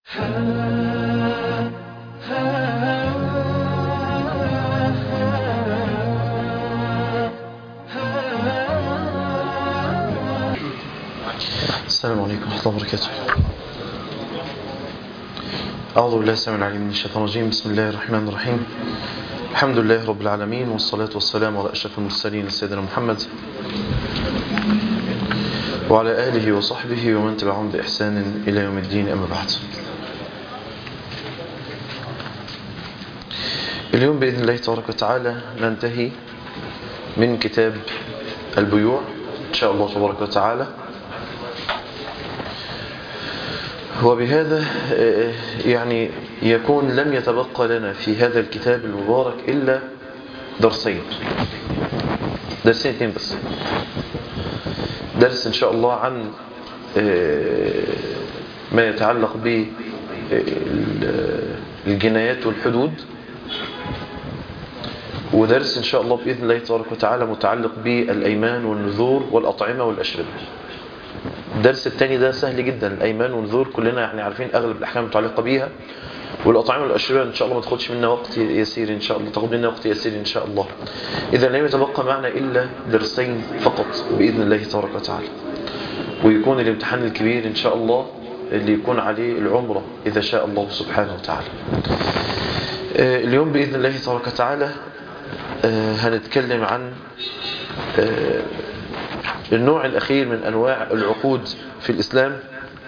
السلام عليكم ورحمة الله وبركاته أعوذ بالله السلام العليم من الشيطان الرجيم بسم الله الرحمن الرحيم الحمد لله رب العالمين والصلاة والسلام على أشرف المرسلين سيدنا محمد وعلى آله وصحبه ومن تبعهم بإحسان إلى يوم الدين أما بعد اليوم بإذن الله تبارك وتعالى ننتهي من كتاب البيوع إن شاء الله تبارك وتعالى وبهذا يعني يكون لم يتبقى لنا في هذا الكتاب المبارك إلا درسين درسين اثنين بس درس إن شاء الله عن ما يتعلق بالجنايات والحدود ودرس إن شاء الله بإذن الله تبارك وتعالى متعلق بالأيمان والنذور والأطعمة والأشربة الدرس الثاني ده سهل جدا الايمان والنذور كلنا يعني عارفين اغلب الاحكام المتعلقه بيها والاطعمه والاشربه ان شاء الله ما تاخدش منا وقت يسير ان شاء الله تاخد منا وقت يسير ان شاء الله اذا لم يتبقى معنا الا درسين فقط باذن الله تبارك وتعالى ويكون الامتحان الكبير ان شاء الله اللي يكون عليه العمره اذا شاء الله سبحانه وتعالى اليوم باذن الله تبارك وتعالى هنتكلم عن النوع الأخير من أنواع العقود في الإسلام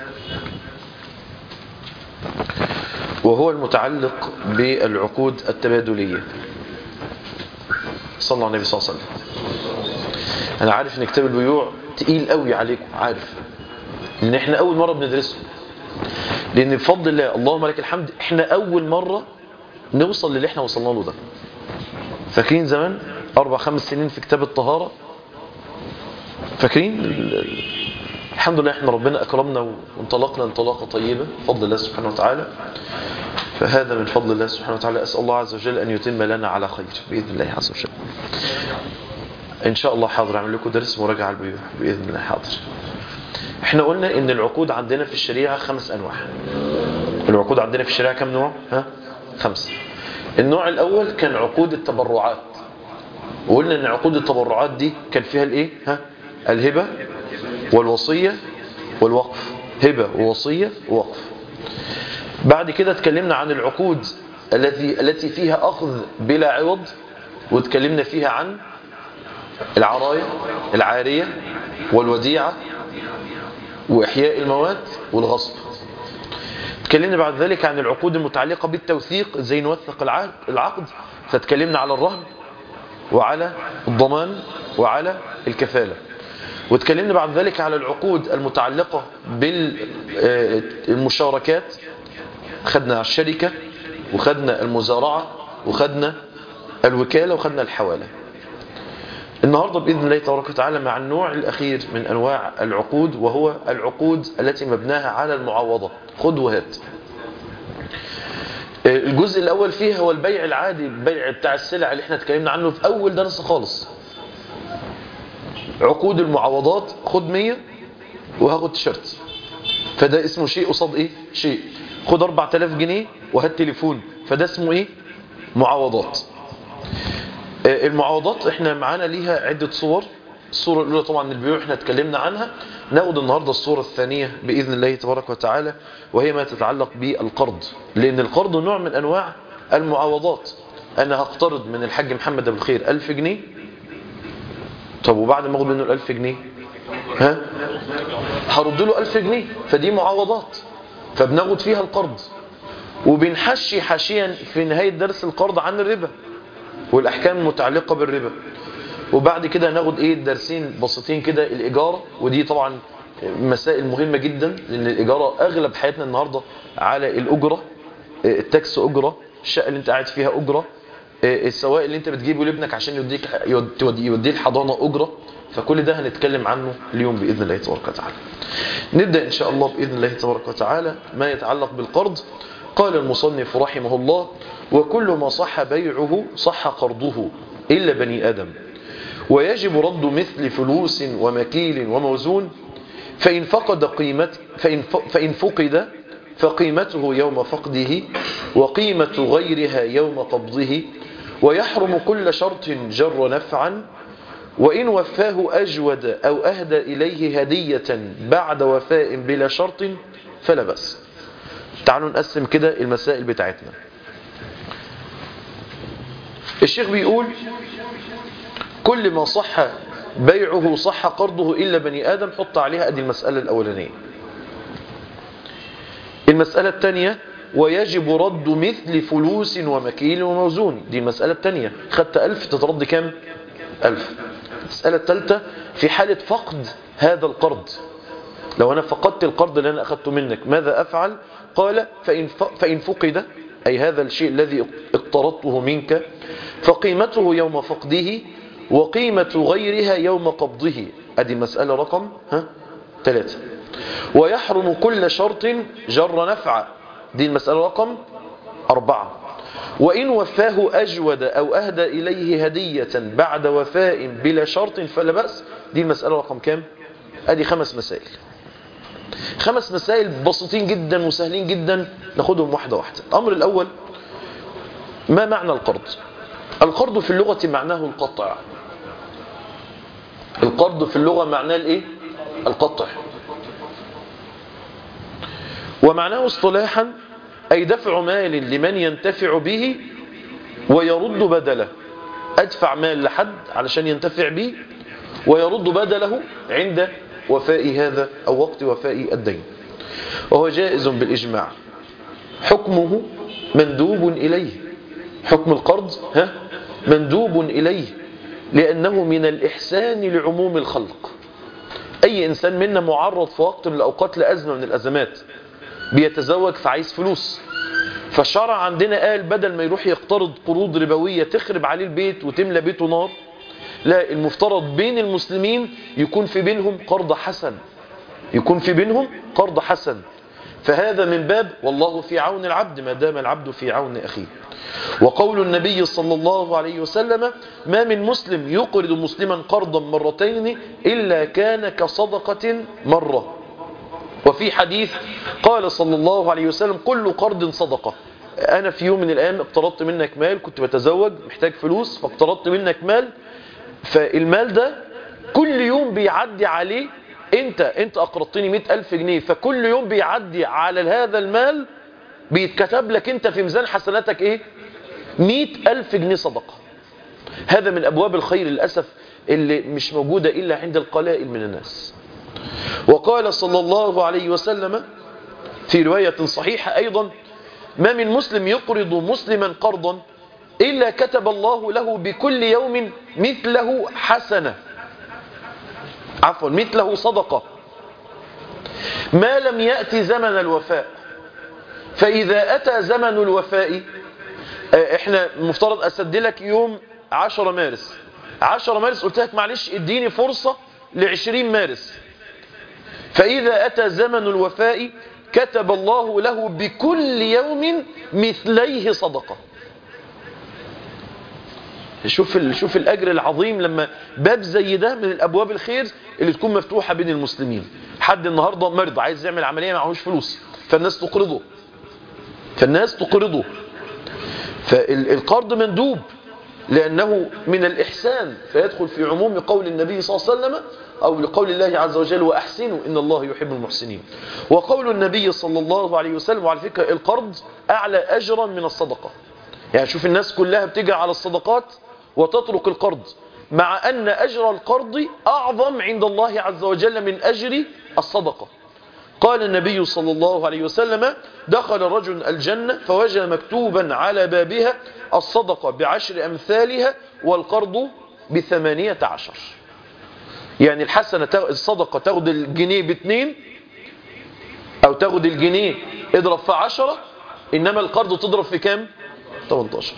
وهو المتعلق بالعقود التبادلية صلى الله عليه صلى الله عليه وسلم أنا عارف أن كتاب البيوع تقيل قوي عليكم عارف لأن إحنا أول مرة بندرسه لأن بفضل الله اللهم لك الحمد إحنا أول مرة نوصل للي إحنا وصلنا له ده فاكرين زمان أربع خمس سنين في كتاب الطهارة فاكرين الحمد لله احنا ربنا اكرمنا وانطلقنا انطلاقه طيبه بفضل الله سبحانه وتعالى فهذا من فضل الله سبحانه وتعالى اسال الله عز وجل ان يتم لنا على خير باذن الله عز وجل ان شاء الله حاضر اعمل لكم درس مراجعه البيوع باذن الله حاضر احنا قلنا ان العقود عندنا في الشريعه خمس انواع العقود عندنا في الشريعه كم نوع ها خمسه النوع الاول كان عقود التبرعات وقلنا ان عقود التبرعات دي كان فيها الايه ها الهبة والوصية والوقف هبة ووصية ووقف بعد كده اتكلمنا عن العقود التي التي فيها أخذ بلا عوض واتكلمنا فيها عن العراية العارية والوديعة وإحياء المواد والغصب اتكلمنا بعد ذلك عن العقود المتعلقة بالتوثيق ازاي نوثق العقد فاتكلمنا على الرهن وعلى الضمان وعلى الكفالة واتكلمنا بعد ذلك على العقود المتعلقة بالمشاركات خدنا الشركة وخدنا المزارعة وخدنا الوكالة وخدنا الحوالة النهاردة بإذن الله تبارك وتعالى مع النوع الأخير من أنواع العقود وهو العقود التي مبناها على المعاوضة خذ وهات الجزء الأول فيها هو البيع العادي البيع بتاع السلع اللي احنا اتكلمنا عنه في أول درس خالص عقود المعاوضات خد 100 وهاخد تيشرت فده اسمه شيء قصاد ايه شيء خد 4000 جنيه وهات تليفون فده اسمه ايه معاوضات المعاوضات احنا معانا ليها عدة صور الصورة الأولى طبعا البيوع احنا اتكلمنا عنها ناخد النهاردة الصورة الثانية بإذن الله تبارك وتعالى وهي ما تتعلق بالقرض لأن القرض نوع من أنواع المعاوضات أنا هقترض من الحاج محمد أبو الخير 1000 جنيه طب وبعد ما اخد منه ال 1000 جنيه ها هرد له 1000 جنيه فدي معاوضات فبناخد فيها القرض وبنحشي حاشيا في نهاية درس القرض عن الربا والأحكام المتعلقة بالربا وبعد كده هناخد ايه درسين بسيطين كده الإجارة ودي طبعا مسائل مهمة جدا لأن الإجارة أغلب حياتنا النهاردة على الأجرة التاكس أجرة الشقة اللي انت قاعد فيها أجرة السواق اللي انت بتجيبه لابنك عشان يوديك يوديه الحضانة أجرة فكل ده هنتكلم عنه اليوم بإذن الله تبارك وتعالى نبدأ إن شاء الله بإذن الله تبارك وتعالى ما يتعلق بالقرض قال المصنف رحمه الله وكل ما صح بيعه صح قرضه إلا بني آدم ويجب رد مثل فلوس ومكيل وموزون فإن فقد قيمة فإن, فإن فقد فقيمته يوم فقده وقيمة غيرها يوم قبضه ويحرم كل شرط جر نفعا وإن وفاه أجود أو أهدى إليه هدية بعد وفاء بلا شرط فلا بأس تعالوا نقسم كده المسائل بتاعتنا الشيخ بيقول كل ما صح بيعه صح قرضه إلا بني آدم حط عليها أدي المسألة الأولانية المسألة الثانية ويجب رد مثل فلوس ومكيل وموزون دي المسألة الثانية خدت ألف تترد كام ألف المسألة الثالثة في حالة فقد هذا القرض لو أنا فقدت القرض اللي أنا أخذته منك ماذا أفعل قال فإن, فإن فقد أي هذا الشيء الذي اقترضته منك فقيمته يوم فقده وقيمة غيرها يوم قبضه أدي مسألة رقم ها ثلاثة ويحرم كل شرط جر نفع دي المسألة رقم أربعة وإن وفاه أجود أو أهدى إليه هدية بعد وفاء بلا شرط فلا بأس دي المسألة رقم كام أدي خمس مسائل خمس مسائل بسيطين جدا وسهلين جدا ناخدهم واحدة واحدة الأمر الأول ما معنى القرض القرض في اللغة معناه القطع القرض في اللغة معناه الايه القطع ومعناه اصطلاحا أي دفع مال لمن ينتفع به ويرد بدله أدفع مال لحد علشان ينتفع به ويرد بدله عند وفاء هذا أو وقت وفاء الدين وهو جائز بالإجماع حكمه مندوب إليه حكم القرض ها مندوب إليه لأنه من الإحسان لعموم الخلق أي إنسان منا معرض في وقت من الأوقات لأزمة من الأزمات بيتزوج فعايز فلوس فالشرع عندنا قال بدل ما يروح يقترض قروض ربوية تخرب عليه البيت وتملى بيته نار لا المفترض بين المسلمين يكون في بينهم قرض حسن يكون في بينهم قرض حسن فهذا من باب والله في عون العبد ما دام العبد في عون أخيه وقول النبي صلى الله عليه وسلم ما من مسلم يقرض مسلما قرضا مرتين إلا كان كصدقة مرة وفي حديث قال صلى الله عليه وسلم كل قرض صدقة أنا في يوم من الأيام اقترضت منك مال كنت بتزوج محتاج فلوس فاقترضت منك مال فالمال ده كل يوم بيعدي عليه انت انت اقرضتني مئة ألف جنيه فكل يوم بيعدي على هذا المال بيتكتب لك انت في ميزان حسناتك ايه مئة ألف جنيه صدقة هذا من أبواب الخير للأسف اللي مش موجودة إلا عند القلائل من الناس وقال صلى الله عليه وسلم في رواية صحيحة أيضا ما من مسلم يقرض مسلما قرضا إلا كتب الله له بكل يوم مثله حسنة عفوا مثله صدقة ما لم يأتي زمن الوفاء فإذا أتى زمن الوفاء احنا مفترض أسدلك يوم 10 مارس 10 مارس قلت لك معلش اديني فرصة ل 20 مارس فإذا أتى زمن الوفاء كتب الله له بكل يوم مثليه صدقة شوف شوف الأجر العظيم لما باب زي ده من الأبواب الخير اللي تكون مفتوحة بين المسلمين حد النهاردة مرض عايز يعمل عملية معهوش فلوس فالناس تقرضه فالناس تقرضه فالقرض مندوب لأنه من الإحسان فيدخل في عموم قول النبي صلى الله عليه وسلم أو لقول الله عز وجل وأحسنوا إن الله يحب المحسنين وقول النبي صلى الله عليه وسلم وعلى فكرة القرض أعلى أجرا من الصدقة يعني شوف الناس كلها بتجري على الصدقات وتترك القرض مع أن أجر القرض أعظم عند الله عز وجل من أجر الصدقة قال النبي صلى الله عليه وسلم دخل رجل الجنة فوجد مكتوبا على بابها الصدقة بعشر أمثالها والقرض بثمانية عشر يعني الحسنة الصدقة تاخد الجنيه باثنين أو تاخد الجنيه اضرب في عشرة إنما القرض تضرب في كام 18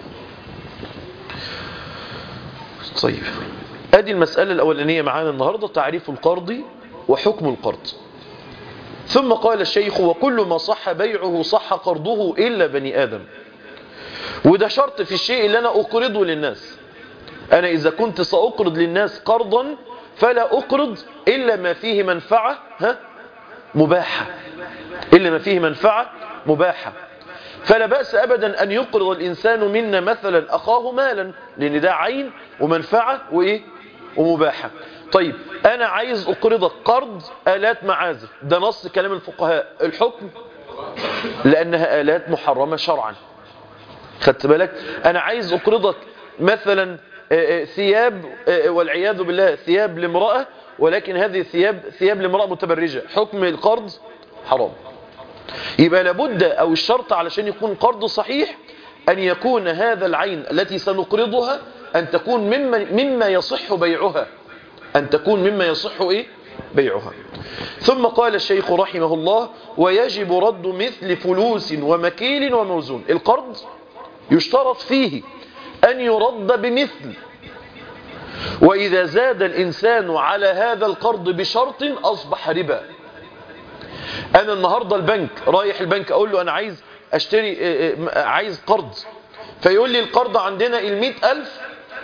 طيب ادي المسألة الأولانية معانا النهاردة تعريف القرض وحكم القرض ثم قال الشيخ وكل ما صح بيعه صح قرضه إلا بني آدم وده شرط في الشيء اللي أنا أقرضه للناس أنا إذا كنت سأقرض للناس قرضا فلا أقرض إلا ما فيه منفعة ها مباحة إلا ما فيه منفعة مباحة فلا بأس أبدا أن يقرض الإنسان منا مثلا أخاه مالا لأن ده عين ومنفعة وإيه ومباحة طيب أنا عايز أقرضك قرض آلات معازف ده نص كلام الفقهاء الحكم لأنها آلات محرمة شرعا خدت بالك أنا عايز أقرضك مثلا آه، آه، ثياب آه، والعياذ بالله ثياب لامرأة ولكن هذه الثياب ثياب لامرأة متبرجة حكم القرض حرام يبقى لابد أو الشرط علشان يكون قرض صحيح أن يكون هذا العين التي سنقرضها أن تكون مما, مما يصح بيعها أن تكون مما يصح إيه؟ بيعها ثم قال الشيخ رحمه الله ويجب رد مثل فلوس ومكيل وموزون القرض يشترط فيه أن يرد بمثل وإذا زاد الإنسان على هذا القرض بشرط أصبح ربا أنا النهاردة البنك رايح البنك أقول له أنا عايز أشتري آه، آه، عايز قرض فيقول لي القرض عندنا المئة ألف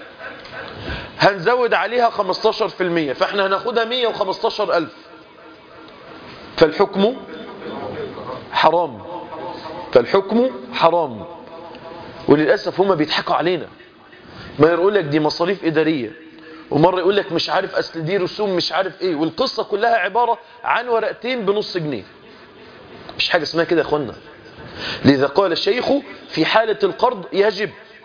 هنزود عليها 15% فاحنا هناخدها 115 ألف فالحكم حرام فالحكم حرام وللأسف هما بيضحكوا علينا ما يقول لك دي مصاريف إدارية ومرة يقول لك مش عارف أصل دي رسوم مش عارف إيه والقصة كلها عبارة عن ورقتين بنص جنيه مش حاجة اسمها كده يا أخوانا لذا قال الشيخ في حالة القرض يجب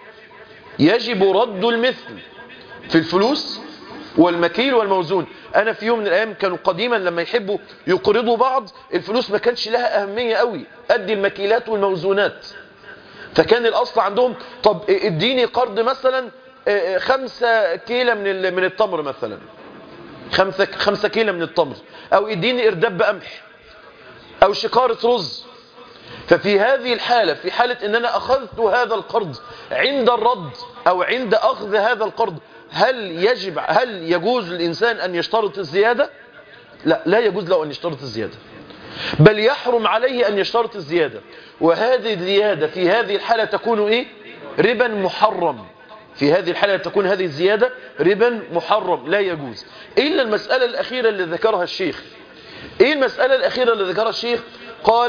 يجب رد المثل في الفلوس والمكيل والموزون انا في يوم من الايام كانوا قديما لما يحبوا يقرضوا بعض الفلوس ما كانش لها اهميه قوي قد المكيلات والموزونات فكان الاصل عندهم طب اديني قرض مثلا آه، خمسة كيلة من ال- من التمر مثلا خمسة خمسة كيلة من التمر او اديني ارداب قمح او شكارة رز ففي هذه الحالة في حالة ان انا اخذت هذا القرض عند الرد او عند اخذ هذا القرض هل يجب هل يجوز للانسان ان يشترط الزيادة لا لا يجوز له ان يشترط الزيادة بل يحرم عليه ان يشترط الزيادة وهذه الزيادة في هذه الحالة تكون ايه ربا محرم في هذه الحالة تكون هذه الزيادة ربا محرم لا يجوز إلا المسألة الأخيرة اللي ذكرها الشيخ إيه المسألة الأخيرة اللي ذكرها الشيخ قال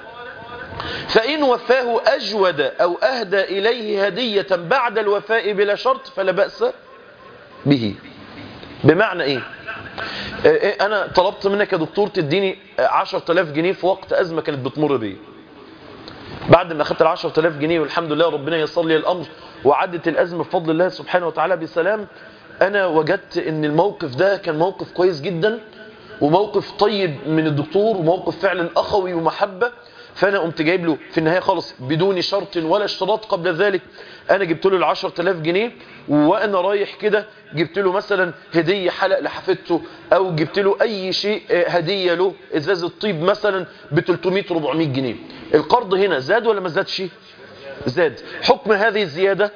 فإن وفاه أجود أو أهدى إليه هدية بعد الوفاء بلا شرط فلا بأس به بمعنى إيه آه، إيه، أنا طلبت منك يا دكتور تديني آه، 10000 جنيه في وقت أزمة كانت بتمر بي بعد ما أخذت ال 10000 جنيه والحمد لله ربنا ييسر لي الأمر وعدت الأزمة بفضل الله سبحانه وتعالى بسلام أنا وجدت إن الموقف ده كان موقف كويس جدا وموقف طيب من الدكتور وموقف فعلا أخوي ومحبة فأنا قمت جايب له في النهاية خالص بدون شرط ولا اشتراط قبل ذلك أنا جبت له العشر تلاف جنيه وأنا رايح كده جبت له مثلا هدية حلق لحفيدته أو جبت له أي شيء آه، هدية له إزازة طيب مثلا ب 300-400 جنيه القرض هنا زاد ولا ما زادش زاد حكم هذه الزيادة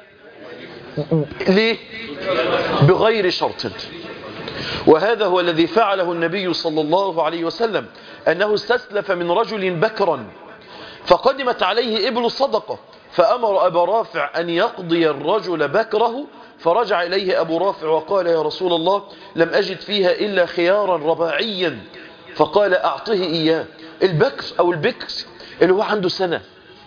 ليه بغير شرط وهذا هو الذي فعله النبي صلى الله عليه وسلم أنه استسلف من رجل بكرا فقدمت عليه إبل صدقة فأمر أبا رافع أن يقضي الرجل بكره فرجع إليه أبو رافع وقال يا رسول الله لم أجد فيها إلا خيارا رباعيا فقال أعطه إياه البكر أو البكر اللي هو عنده سنة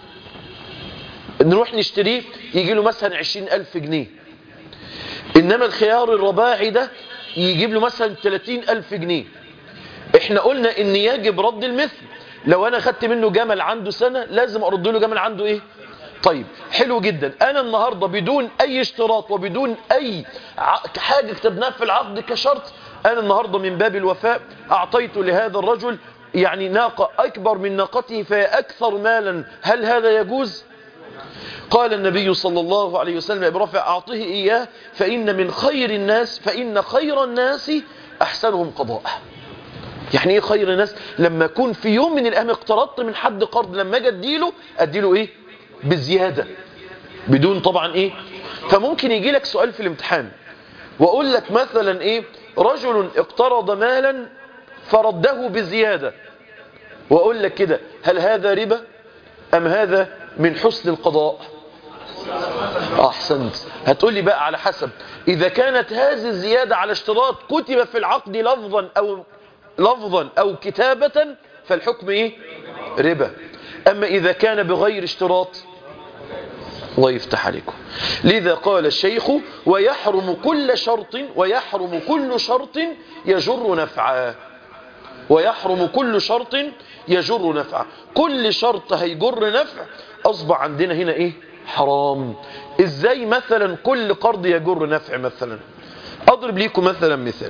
نروح نشتريه يجي له مثلا عشرين ألف جنيه إنما الخيار الرباعي ده يجيب له مثلا 30 ألف جنيه احنا قلنا ان يجب رد المثل لو انا خدت منه جمل عنده سنة لازم ارد له جمل عنده ايه طيب حلو جدا انا النهاردة بدون اي اشتراط وبدون اي ع- حاجة كتبناها في العقد كشرط انا النهاردة من باب الوفاء اعطيت لهذا الرجل يعني ناقة اكبر من ناقته فهي اكثر مالا هل هذا يجوز قال النبي صلى الله عليه وسلم ابن رافع أعطه إياه فإن من خير الناس فإن خير الناس أحسنهم قضاء يعني إيه خير الناس لما أكون في يوم من الأيام اقترضت من حد قرض لما أجي أديله أديله إيه بالزيادة بدون طبعا إيه فممكن يجي لك سؤال في الامتحان وأقول لك مثلا إيه رجل اقترض مالا فرده بزيادة وأقول لك كده هل هذا ربا أم هذا من حسن القضاء أحسنت هتقول لي بقى على حسب إذا كانت هذه الزيادة على اشتراط كتب في العقد لفظا أو لفظا أو كتابة فالحكم إيه ربا أما إذا كان بغير اشتراط الله يفتح عليكم لذا قال الشيخ ويحرم كل شرط ويحرم كل شرط يجر نفعا ويحرم كل شرط يجر نفعا كل شرط هيجر نفع أصبح عندنا هنا إيه حرام إزاي مثلا كل قرض يجر نفع مثلا أضرب ليكم مثلا مثال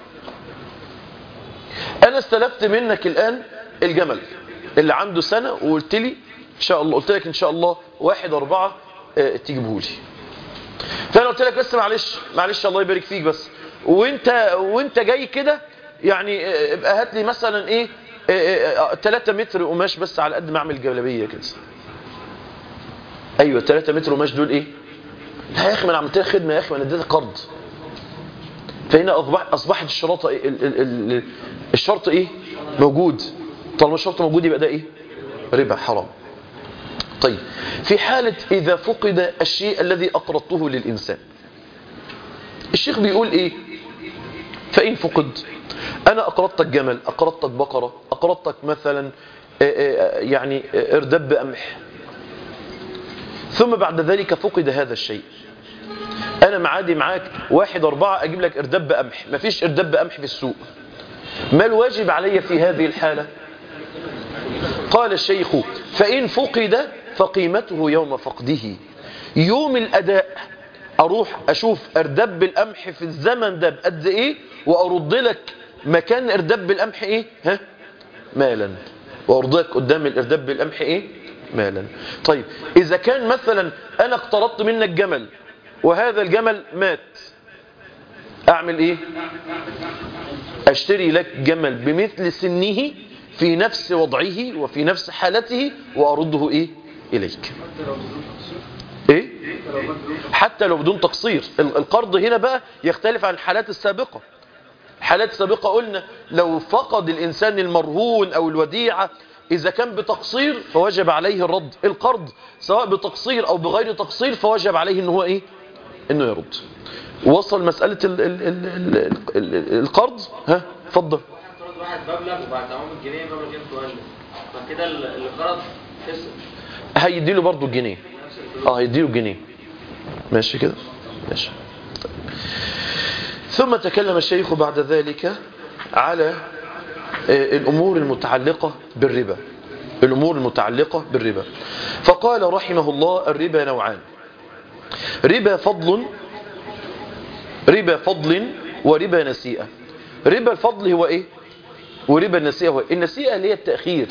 أنا استلفت منك الآن الجمل اللي عنده سنة وقلت لي إن شاء الله قلت لك إن شاء الله واحد أربعة اه تجيبه لي فأنا قلت لك بس معلش معلش الله يبارك فيك بس وانت وانت جاي كده يعني اه ابقى هات لي مثلا ايه 3 متر قماش بس على قد ما اعمل جلابيه كده ايوه 3 متر قماش دول ايه لا يا اخي ما انا عملت لك خدمه يا اخي ما انا اديتك قرض فهنا اصبح اصبحت الشرط إيه ال ال ال الشرط ايه موجود طالما الشرط موجود يبقى ده ايه ربا حرام طيب في حالة إذا فقد الشيء الذي أقرضته للإنسان الشيخ بيقول إيه فإن فقد أنا أقرضتك جمل أقرضتك بقرة أقرضتك مثلا يعني اردب قمح ثم بعد ذلك فقد هذا الشيء أنا معادي معاك واحد أربعة أجيب لك اردب قمح مفيش اردب قمح في السوق ما الواجب علي في هذه الحالة قال الشيخ فإن فقد فقيمته يوم فقده يوم الأداء أروح أشوف أردب القمح في الزمن ده بقد إيه وأرد لك مكان أردب القمح إيه ها مالا وأرد لك قدام الأردب القمح إيه مالا طيب إذا كان مثلا أنا اقترضت منك جمل وهذا الجمل مات أعمل إيه أشتري لك جمل بمثل سنه في نفس وضعه وفي نفس حالته وأرده إيه إليك إيه حتى لو بدون تقصير القرض هنا بقى يختلف عن الحالات السابقة الحالات السابقة قلنا لو فقد الإنسان المرهون أو الوديعة إذا كان بتقصير فوجب عليه الرد القرض سواء بتقصير أو بغير تقصير فوجب عليه إنه هو إيه إنه يرد وصل مسألة ال ال ال ال ال القرض ها اتفضل واحد مبلغ وبعد تمام الجنيه المبلغ قيمته قل فكده اللي قرض خسر هيديله برضه الجنيه اه هيديله الجنيه ماشي كده ماشي طيب. ثم تكلم الشيخ بعد ذلك على الأمور المتعلقة بالربا الأمور المتعلقة بالربا فقال رحمه الله الربا نوعان ربا فضل ربا فضل وربا نسيئة ربا الفضل هو ايه وربا النسيئة هو إيه؟ النسيئة اللي هي التأخير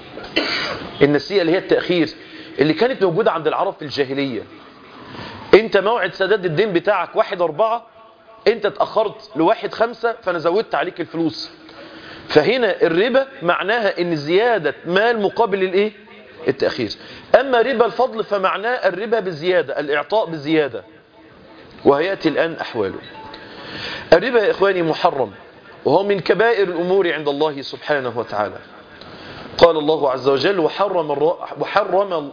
النسيئة اللي هي التأخير اللي كانت موجودة عند العرب في الجاهلية انت موعد سداد الدين بتاعك واحد اربعة انت اتأخرت لواحد خمسة فانا زودت عليك الفلوس فهنا الربا معناها ان زيادة مال مقابل الايه التأخير اما ربا الفضل فمعناه الربا بزيادة الاعطاء بزيادة وهيأتي الآن أحواله الربا يا إخواني محرم وهو من كبائر الأمور عند الله سبحانه وتعالى قال الله عز وجل وحرم الر... وحرم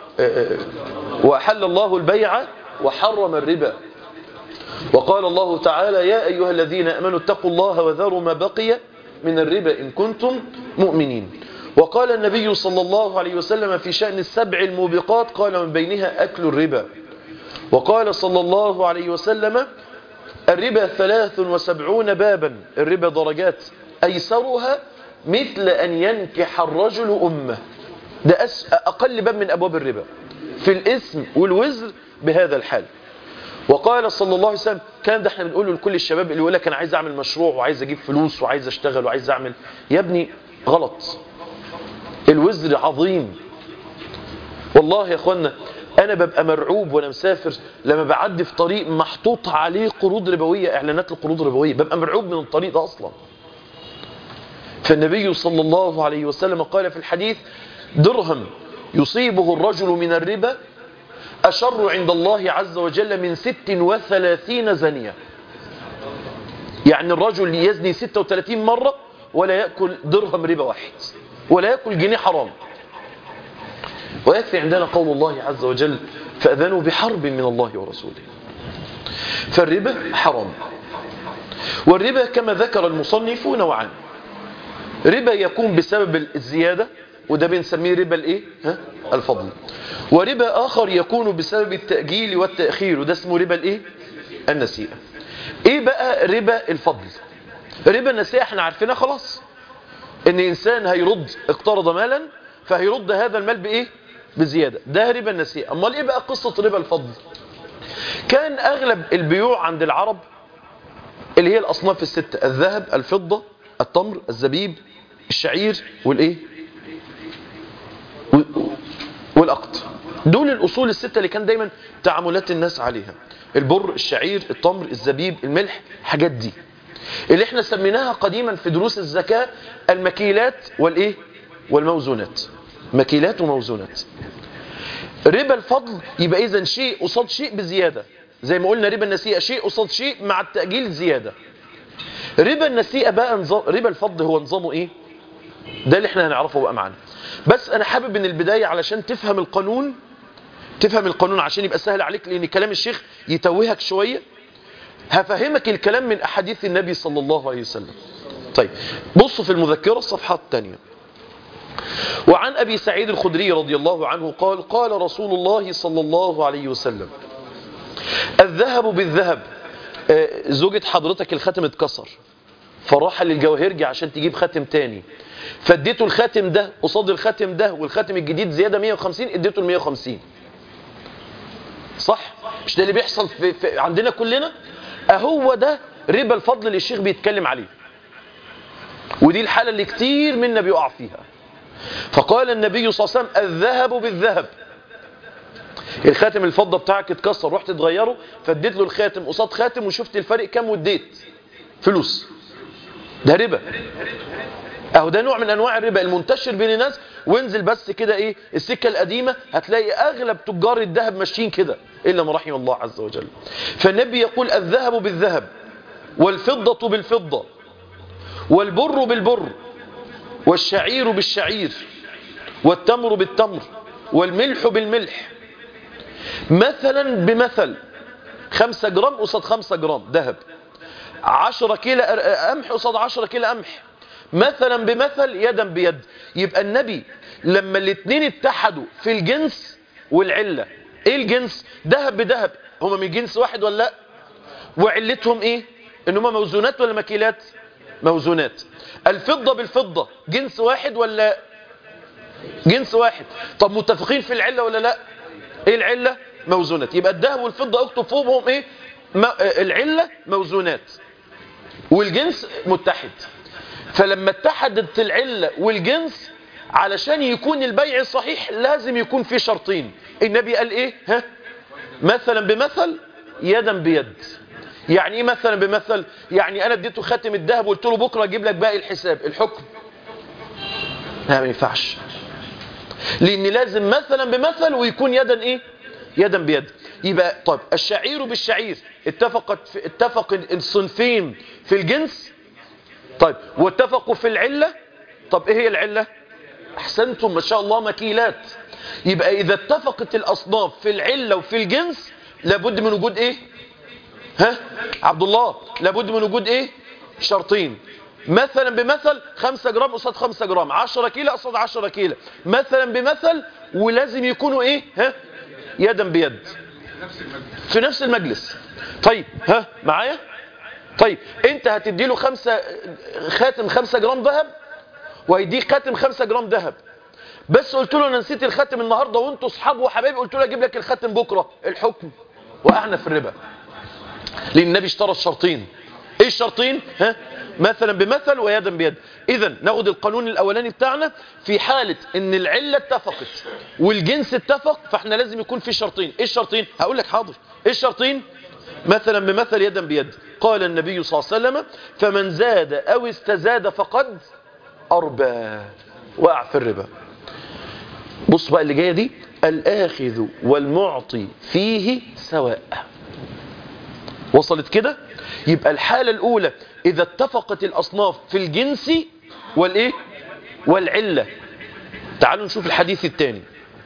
وأحل الله البيع وحرم الربا وقال الله تعالى يا أيها الذين أمنوا اتقوا الله وذروا ما بقي من الربا إن كنتم مؤمنين وقال النبي صلى الله عليه وسلم في شأن السبع الموبقات قال من بينها أكل الربا وقال صلى الله عليه وسلم الربا ثلاث وسبعون بابا الربا درجات أيسرها مثل أن ينكح الرجل أمه ده أس... أقل باب من أبواب الربا في الاسم والوزر بهذا الحال وقال صلى الله عليه وسلم كان ده احنا بنقوله لكل الشباب اللي يقول لك انا عايز اعمل مشروع وعايز اجيب فلوس وعايز اشتغل وعايز اعمل يا ابني غلط الوزر عظيم والله يا اخوانا انا ببقى مرعوب وانا مسافر لما بعدي في طريق محطوط عليه قروض ربويه اعلانات القروض الربويه ببقى مرعوب من الطريق ده اصلا فالنبي صلى الله عليه وسلم قال في الحديث درهم يصيبه الرجل من الربا أشر عند الله عز وجل من ست وثلاثين زنية يعني الرجل يزني ستة وثلاثين مرة ولا يأكل درهم ربا واحد ولا يأكل جنيه حرام ويكفي عندنا قول الله عز وجل فأذنوا بحرب من الله ورسوله فالربا حرام والربا كما ذكر المصنف نوعان ربا يكون بسبب الزيادة وده بنسميه ربا الايه ها الفضل وربا اخر يكون بسبب التاجيل والتاخير وده اسمه ربا الايه النسيئه ايه بقى ربا الفضل ربا النسيئه احنا عارفينها خلاص ان انسان هيرد اقترض مالا فهيرد هذا المال بايه بزياده ده ربا النسيئه امال ايه بقى قصه ربا الفضل كان اغلب البيوع عند العرب اللي هي الاصناف السته الذهب الفضه التمر الزبيب الشعير والايه والأقط دول الأصول الستة اللي كان دايما تعاملات الناس عليها البر الشعير التمر الزبيب الملح حاجات دي اللي احنا سميناها قديما في دروس الزكاة المكيلات والإيه والموزونات مكيلات وموزونات ربا الفضل يبقى إذا شيء قصاد شيء بزيادة زي ما قلنا ربا النسيئة شيء قصاد شيء مع التأجيل زيادة ربا النسيئة بقى نظام ربا الفضل هو نظامه إيه ده اللي احنا هنعرفه بقى معانا بس انا حابب من البداية علشان تفهم القانون تفهم القانون عشان يبقى سهل عليك لان كلام الشيخ يتوهك شوية هفهمك الكلام من احاديث النبي صلى الله عليه وسلم طيب بصوا في المذكرة الصفحة الثانية وعن أبي سعيد الخدري رضي الله عنه قال قال رسول الله صلى الله عليه وسلم الذهب بالذهب آه، زوجة حضرتك الختم اتكسر فراح للجواهرجي عشان تجيب خاتم تاني فاديته الخاتم ده قصاد الخاتم ده والخاتم الجديد زيادة 150 اديته ال 150 صح مش ده اللي بيحصل في, في عندنا كلنا اهو ده ربا الفضل اللي الشيخ بيتكلم عليه ودي الحالة اللي كتير منا بيقع فيها فقال النبي صلى الله عليه وسلم الذهب بالذهب الخاتم الفضة بتاعك اتكسر رحت تغيره فاديت له الخاتم قصاد خاتم وشفت الفرق كام واديت فلوس ده ربا اهو ده نوع من انواع الربا المنتشر بين الناس وانزل بس كده ايه السكه القديمه هتلاقي اغلب تجار الذهب ماشيين كده الا ما رحم الله عز وجل فالنبي يقول الذهب بالذهب والفضه بالفضه والبر بالبر والشعير بالشعير والتمر بالتمر والملح بالملح مثلا بمثل خمسة جرام قصاد خمسة جرام ذهب عشرة كيلو قمح قصاد عشرة كيلو قمح مثلا بمثل يدا بيد يبقى النبي لما الاثنين اتحدوا في الجنس والعلة ايه الجنس ذهب بذهب هما من جنس واحد ولا لا وعلتهم ايه ان هما موزونات ولا مكيلات موزونات الفضة بالفضة جنس واحد ولا جنس واحد طب متفقين في العلة ولا لا ايه العلة موزونات يبقى الذهب والفضة اكتب فوقهم ايه ما العلة موزونات والجنس متحد فلما اتحدت العلة والجنس علشان يكون البيع صحيح لازم يكون في شرطين النبي قال ايه ها مثلا بمثل يدا بيد يعني ايه مثلا بمثل يعني انا اديته خاتم الذهب وقلت له بكره اجيب لك باقي الحساب الحكم لا ما ينفعش لان لازم مثلا بمثل ويكون يدا ايه يدا بيد يبقى طيب الشعير بالشعير اتفقت في اتفق الصنفين في الجنس طيب واتفقوا في العلة طب ايه هي العلة احسنتم ما شاء الله مكيلات يبقى اذا اتفقت الاصناف في العلة وفي الجنس لابد من وجود ايه ها عبد الله لابد من وجود ايه شرطين مثلا بمثل 5 جرام قصاد 5 جرام 10 كيلو قصاد 10 كيلو مثلا بمثل ولازم يكونوا ايه ها يدا بيد في نفس المجلس طيب ها معايا طيب انت هتدي له خمسة خاتم خمسة جرام ذهب وهيديك خاتم خمسة جرام ذهب بس قلت له انا نسيت الخاتم النهارده وانتوا اصحاب وحبايبي قلت له اجيب لك الخاتم بكره الحكم وقعنا في الربا لان النبي اشترى الشرطين ايه الشرطين ها مثلا بمثل ويدا بيد اذا ناخد القانون الاولاني بتاعنا في حاله ان العله اتفقت والجنس اتفق فاحنا لازم يكون في شرطين ايه الشرطين هقول لك حاضر ايه الشرطين مثلا بمثل يدا بيد قال النبي صلى الله عليه وسلم فمن زاد او استزاد فقد اربى وقع في الربا بص بقى اللي جايه دي الاخذ والمعطي فيه سواء وصلت كده يبقى الحالة الأولى إذا اتفقت الأصناف في الجنس والإيه والعلة تعالوا نشوف الحديث الثاني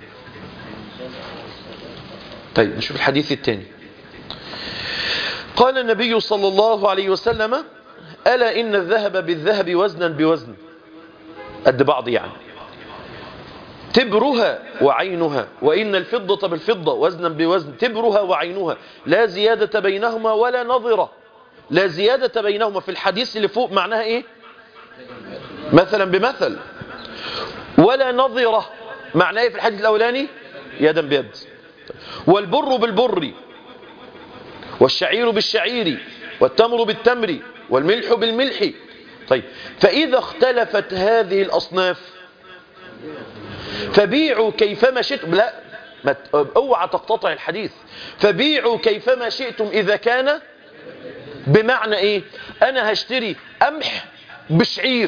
طيب نشوف الحديث الثاني قال النبي صلى الله عليه وسلم ألا إن الذهب بالذهب وزنا بوزن قد بعض يعني تبرها وعينها وإن الفضة بالفضة وزنا بوزن تبرها وعينها لا زيادة بينهما ولا نظرة لا زيادة بينهما في الحديث اللي فوق معناها إيه مثلا بمثل ولا نظرة معناه إيه في الحديث الأولاني يدا بيد والبر بالبر والشعير بالشعير والتمر بالتمر والملح بالملح طيب فإذا اختلفت هذه الأصناف فبيعوا كيفما شئتم لا ما ت- اوعى تقتطع الحديث فبيعوا كيفما شئتم إذا كان بمعنى إيه أنا هشتري قمح بشعير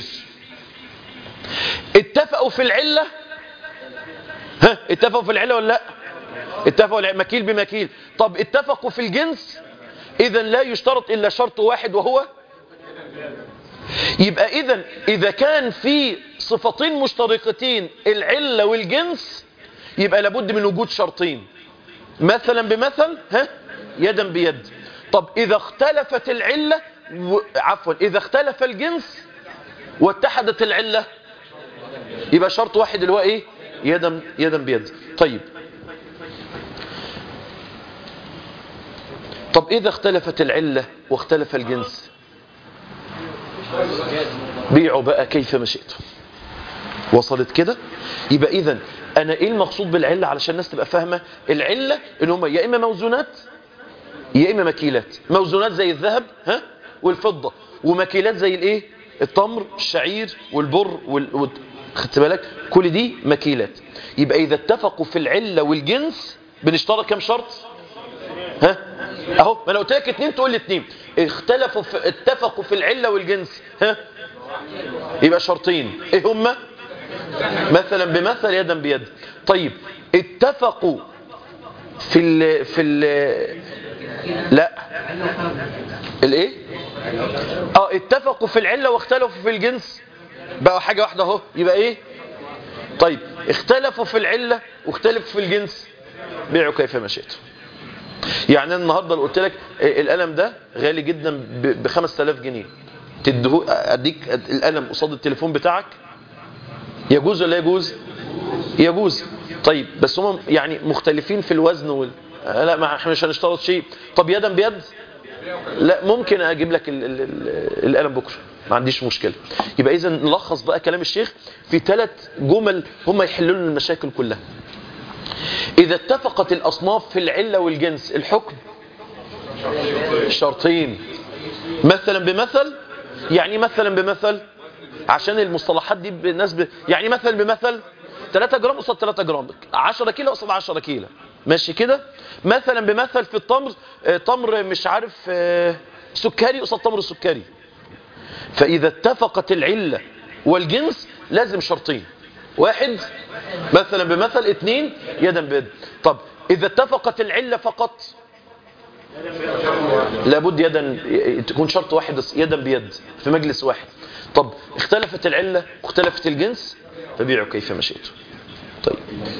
اتفقوا في العلة ها اتفقوا في العلة ولا لا اتفقوا الع- مكيل بمكيل طب اتفقوا في الجنس إذا لا يشترط إلا شرط واحد وهو يبقى إذا إذا كان في صفتين مشتركتين العلة والجنس يبقى لابد من وجود شرطين مثلا بمثل ها يدا بيد طب إذا اختلفت العلة و... عفوا إذا اختلف الجنس واتحدت العلة يبقى شرط واحد اللي هو إيه يدا يدا بيد طيب طب إذا اختلفت العلة واختلف الجنس بيعوا بقى كيفما شئتم وصلت كده يبقى اذا انا ايه المقصود بالعله علشان الناس تبقى فاهمه العله ان هم يا اما موزونات يا اما مكيلات موزونات زي الذهب ها والفضه ومكيلات زي الايه التمر الشعير والبر وال... وال... خدت بالك كل دي مكيلات يبقى اذا اتفقوا في العله والجنس بنشترط كام شرط ها اهو ما انا قلت لك اتنين تقول لي اتنين اختلفوا في اتفقوا في العله والجنس ها يبقى شرطين ايه هما مثلا بمثل يدا بيد طيب اتفقوا في ال في ال لا الايه اه اتفقوا في العله واختلفوا في الجنس بقى حاجه واحده اهو يبقى ايه طيب اختلفوا في العله واختلفوا في الجنس بيعوا كيفما شئتم يعني أنا النهارده لو قلت لك إيه، القلم ده غالي جدا ب 5000 جنيه تديه اديك القلم قصاد التليفون بتاعك يجوز ولا يجوز يجوز طيب بس هم يعني مختلفين في الوزن وال... لا ما احنا مش هنشترط شيء طب يدا بيد لا ممكن اجيب لك ال... ال... ال... القلم بكره ما عنديش مشكله يبقى اذا نلخص بقى كلام الشيخ في ثلاث جمل هم يحلوا لنا المشاكل كلها إذا اتفقت الأصناف في العلة والجنس الحكم شرطين مثلا بمثل يعني مثلا بمثل عشان المصطلحات دي الناس ب... يعني مثلا بمثل 3 جرام قصاد 3 جرام 10 كيلو قصاد 10 كيلو ماشي كده مثلا بمثل في التمر آه، تمر مش عارف آه، سكري قصاد تمر سكري فإذا اتفقت العلة والجنس لازم شرطين واحد مثلا بمثل اثنين يدا بيد طب إذا اتفقت العلة فقط لابد يدا تكون شرط واحد يدا بيد في مجلس واحد طب اختلفت العلة واختلفت الجنس فبيعوا كيفما شئتم طيب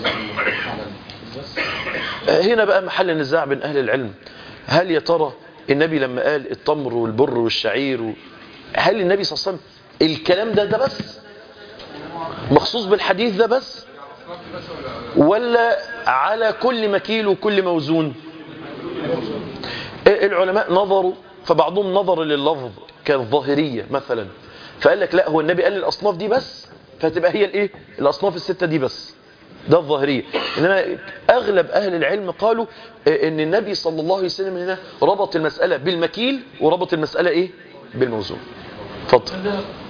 هنا بقى محل النزاع بين أهل العلم هل يا ترى النبي لما قال التمر والبر والشعير و... هل النبي صلى الله عليه وسلم الكلام ده ده بس مخصوص بالحديث ده بس ولا على كل مكيل وكل موزون العلماء نظروا فبعضهم نظر لللفظ كالظاهرية مثلا فقال لك لا هو النبي قال الأصناف دي بس فتبقى هي الايه الأصناف الستة دي بس ده الظاهرية إنما أغلب أهل العلم قالوا إن النبي صلى الله عليه وسلم هنا ربط المسألة بالمكيل وربط المسألة إيه بالموزون اتفضل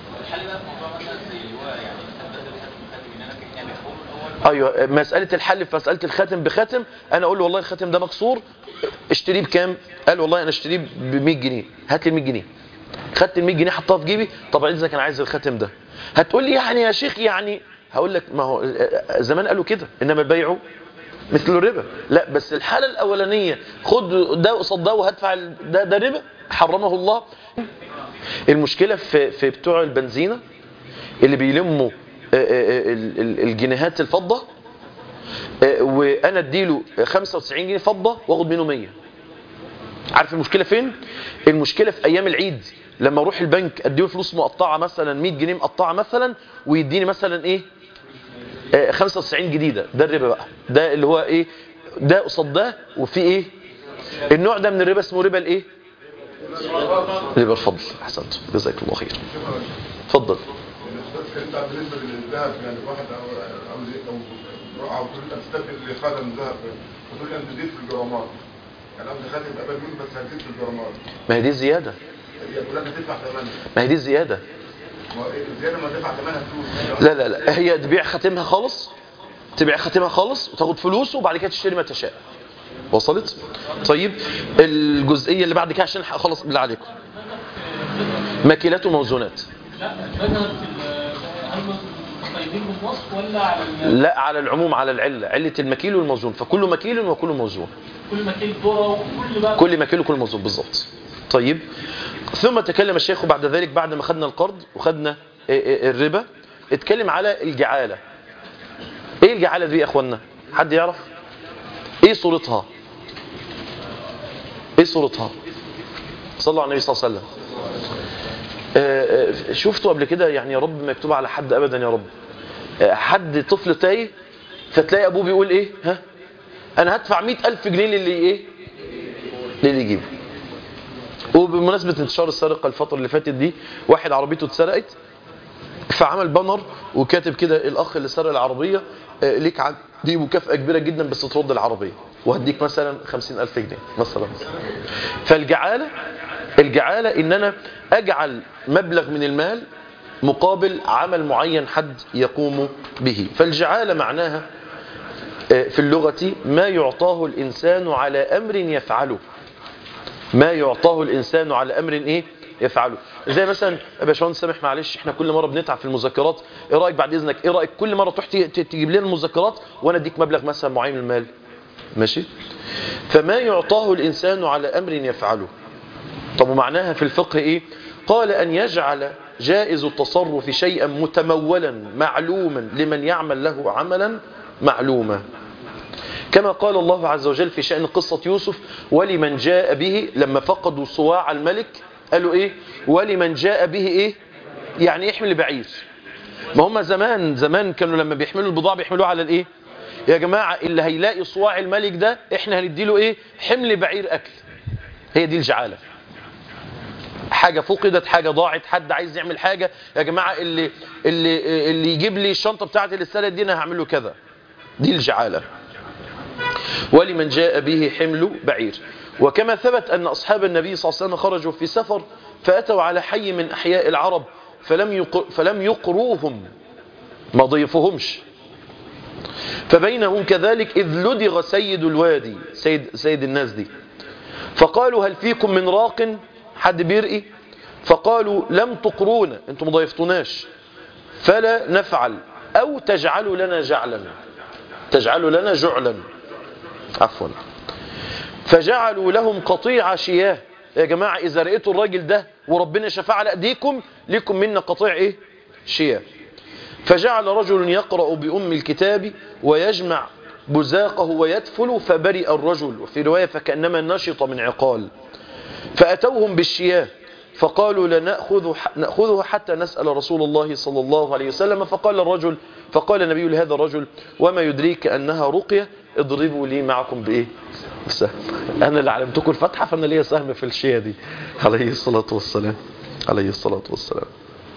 ايوه مساله الحل في مساله الخاتم بخاتم انا اقول له والله الخاتم ده مكسور اشتريه بكام قال والله انا اشتريه ب 100 جنيه هات لي 100 جنيه خدت ال 100 جنيه حطها في جيبي طب اذنك انا عايز الخاتم ده هتقول لي يعني يا شيخ يعني هقول لك ما هو زمان قالوا كده انما البيع مثل الربا لا بس الحاله الاولانيه خد ده قصاد ده وهدفع ال- ده ده ربا حرمه الله المشكله في في بتوع البنزينه اللي بيلموا آه، آه، ال- ال- الجنيهات الفضة آه، وانا اديله 95 جنيه فضة واخد منه 100 عارف المشكلة فين المشكلة في ايام العيد لما اروح البنك اديله فلوس مقطعة مثلا 100 جنيه مقطعة مثلا ويديني مثلا ايه آه، 95 جديدة ده الربا بقى ده اللي هو ايه ده قصاد ده وفي ايه النوع ده من الربا اسمه ربا الايه ربا الفضل احسنت جزاك الله خير اتفضل انت بالنسبه للذهب يعني واحد او او زي- او او تريد ان تستبدل خاتم ذهب وتريد ان تزيد في الجرامات يعني قصدي خاتم ابد منه بس هتزيد في الجرامات ما هي دي الزيادة يقول لك هتدفع ثمنها ما هي دي الزيادة ما هو الزياده ما تدفع ثمنها فلوس لا لا لا هي تبيع خاتمها خالص تبيع خاتمها خالص وتاخد فلوسه وبعد كده تشتري ما تشاء وصلت طيب الجزئية اللي بعد كده عشان خلص بالله عليكم ماكيلات وموزونات لا مذهب في ال- هل مقيدين بالنص ولا على ال- لا على العموم على العلة علة المكيل والموزون فكل مكيل وكل موزون كل مكان ذره وكل بقى كل مكيل وكل موزون بالظبط طيب ثم تكلم الشيخ بعد ذلك بعد ما خدنا القرض وخدنا الربا اتكلم على الجعالة ايه الجعالة دي يا اخوانا حد يعرف ايه صورتها ايه صورتها صلوا على النبي صلى الله عليه وسلم آه، آه، شفتوا قبل كده يعني يا رب ما يكتب على حد ابدا يا رب آه، حد طفل تايه فتلاقي ابوه بيقول ايه ها انا هدفع مئة الف جنيه للي ايه للي يجيبه وبمناسبة انتشار السرقة الفترة اللي فاتت دي واحد عربيته اتسرقت فعمل بانر وكاتب كده الاخ اللي سرق العربية آه، ليك ع- دي مكافأة كبيرة جدا بس ترد العربية وهديك مثلا خمسين ألف جنيه مثلا فالجعالة الجعالة ان انا اجعل مبلغ من المال مقابل عمل معين حد يقوم به فالجعالة معناها آه، في اللغة ما يعطاه الإنسان على أمر يفعله ما يعطاه الإنسان على أمر إيه يفعله زي مثلا يا باشمهندس سامح معلش احنا كل مرة بنتعب في المذكرات ايه رأيك بعد إذنك ايه رأيك كل مرة تروح تي- ت- تجيب لنا المذكرات وانا اديك مبلغ مثلا معين من المال ماشي فما يعطاه الإنسان على أمر يفعله طب ومعناها في الفقه ايه قال ان يجعل جائز التصرف شيئا متمولا معلوما لمن يعمل له عملا معلوما كما قال الله عز وجل في شأن قصة يوسف ولمن جاء به لما فقدوا صواع الملك قالوا ايه ولمن جاء به ايه يعني يحمل بعير ما هم زمان زمان كانوا لما بيحملوا البضاعة بيحملوها على الايه يا جماعة اللي هيلاقي صواع الملك ده احنا هنديله ايه حمل بعير اكل هي دي الجعالة حاجة فقدت حاجة ضاعت حد عايز يعمل حاجة يا جماعة اللي اللي اللي يجيب لي الشنطة بتاعتي اللي اتسرقت دي انا هعمل له كذا دي الجعالة ولمن جاء به حمل بعير وكما ثبت أن أصحاب النبي صلى الله عليه وسلم خرجوا في سفر فأتوا على حي من أحياء العرب فلم يقر فلم يقروهم ما ضيفهمش فبينهم كذلك إذ لدغ سيد الوادي سيد, سيد الناس دي فقالوا هل فيكم من راق حد بيرقي فقالوا لم تقرونا انتم ما ضيفتوناش فلا نفعل أو تجعلوا لنا جعلا تجعلوا لنا جعلا عفوا فجعلوا لهم قطيع شياه يا جماعة إذا رأيتوا الراجل ده وربنا شفاع على أيديكم لكم منا قطيع إيه شياه فجعل رجل يقرأ بأم الكتاب ويجمع بزاقه ويدفل فبرئ الرجل وفي رواية فكأنما نشط من عقال فأتوهم بالشياه فقالوا لنأخذ نأخذه حتى نسأل رسول الله صلى الله عليه وسلم فقال الرجل فقال النبي لهذا الرجل وما يدريك أنها رقية اضربوا لي معكم بإيه بسهم أنا اللي علمتكم الفتحة فأنا ليا سهم في الشيا دي عليه الصلاة والسلام عليه الصلاة والسلام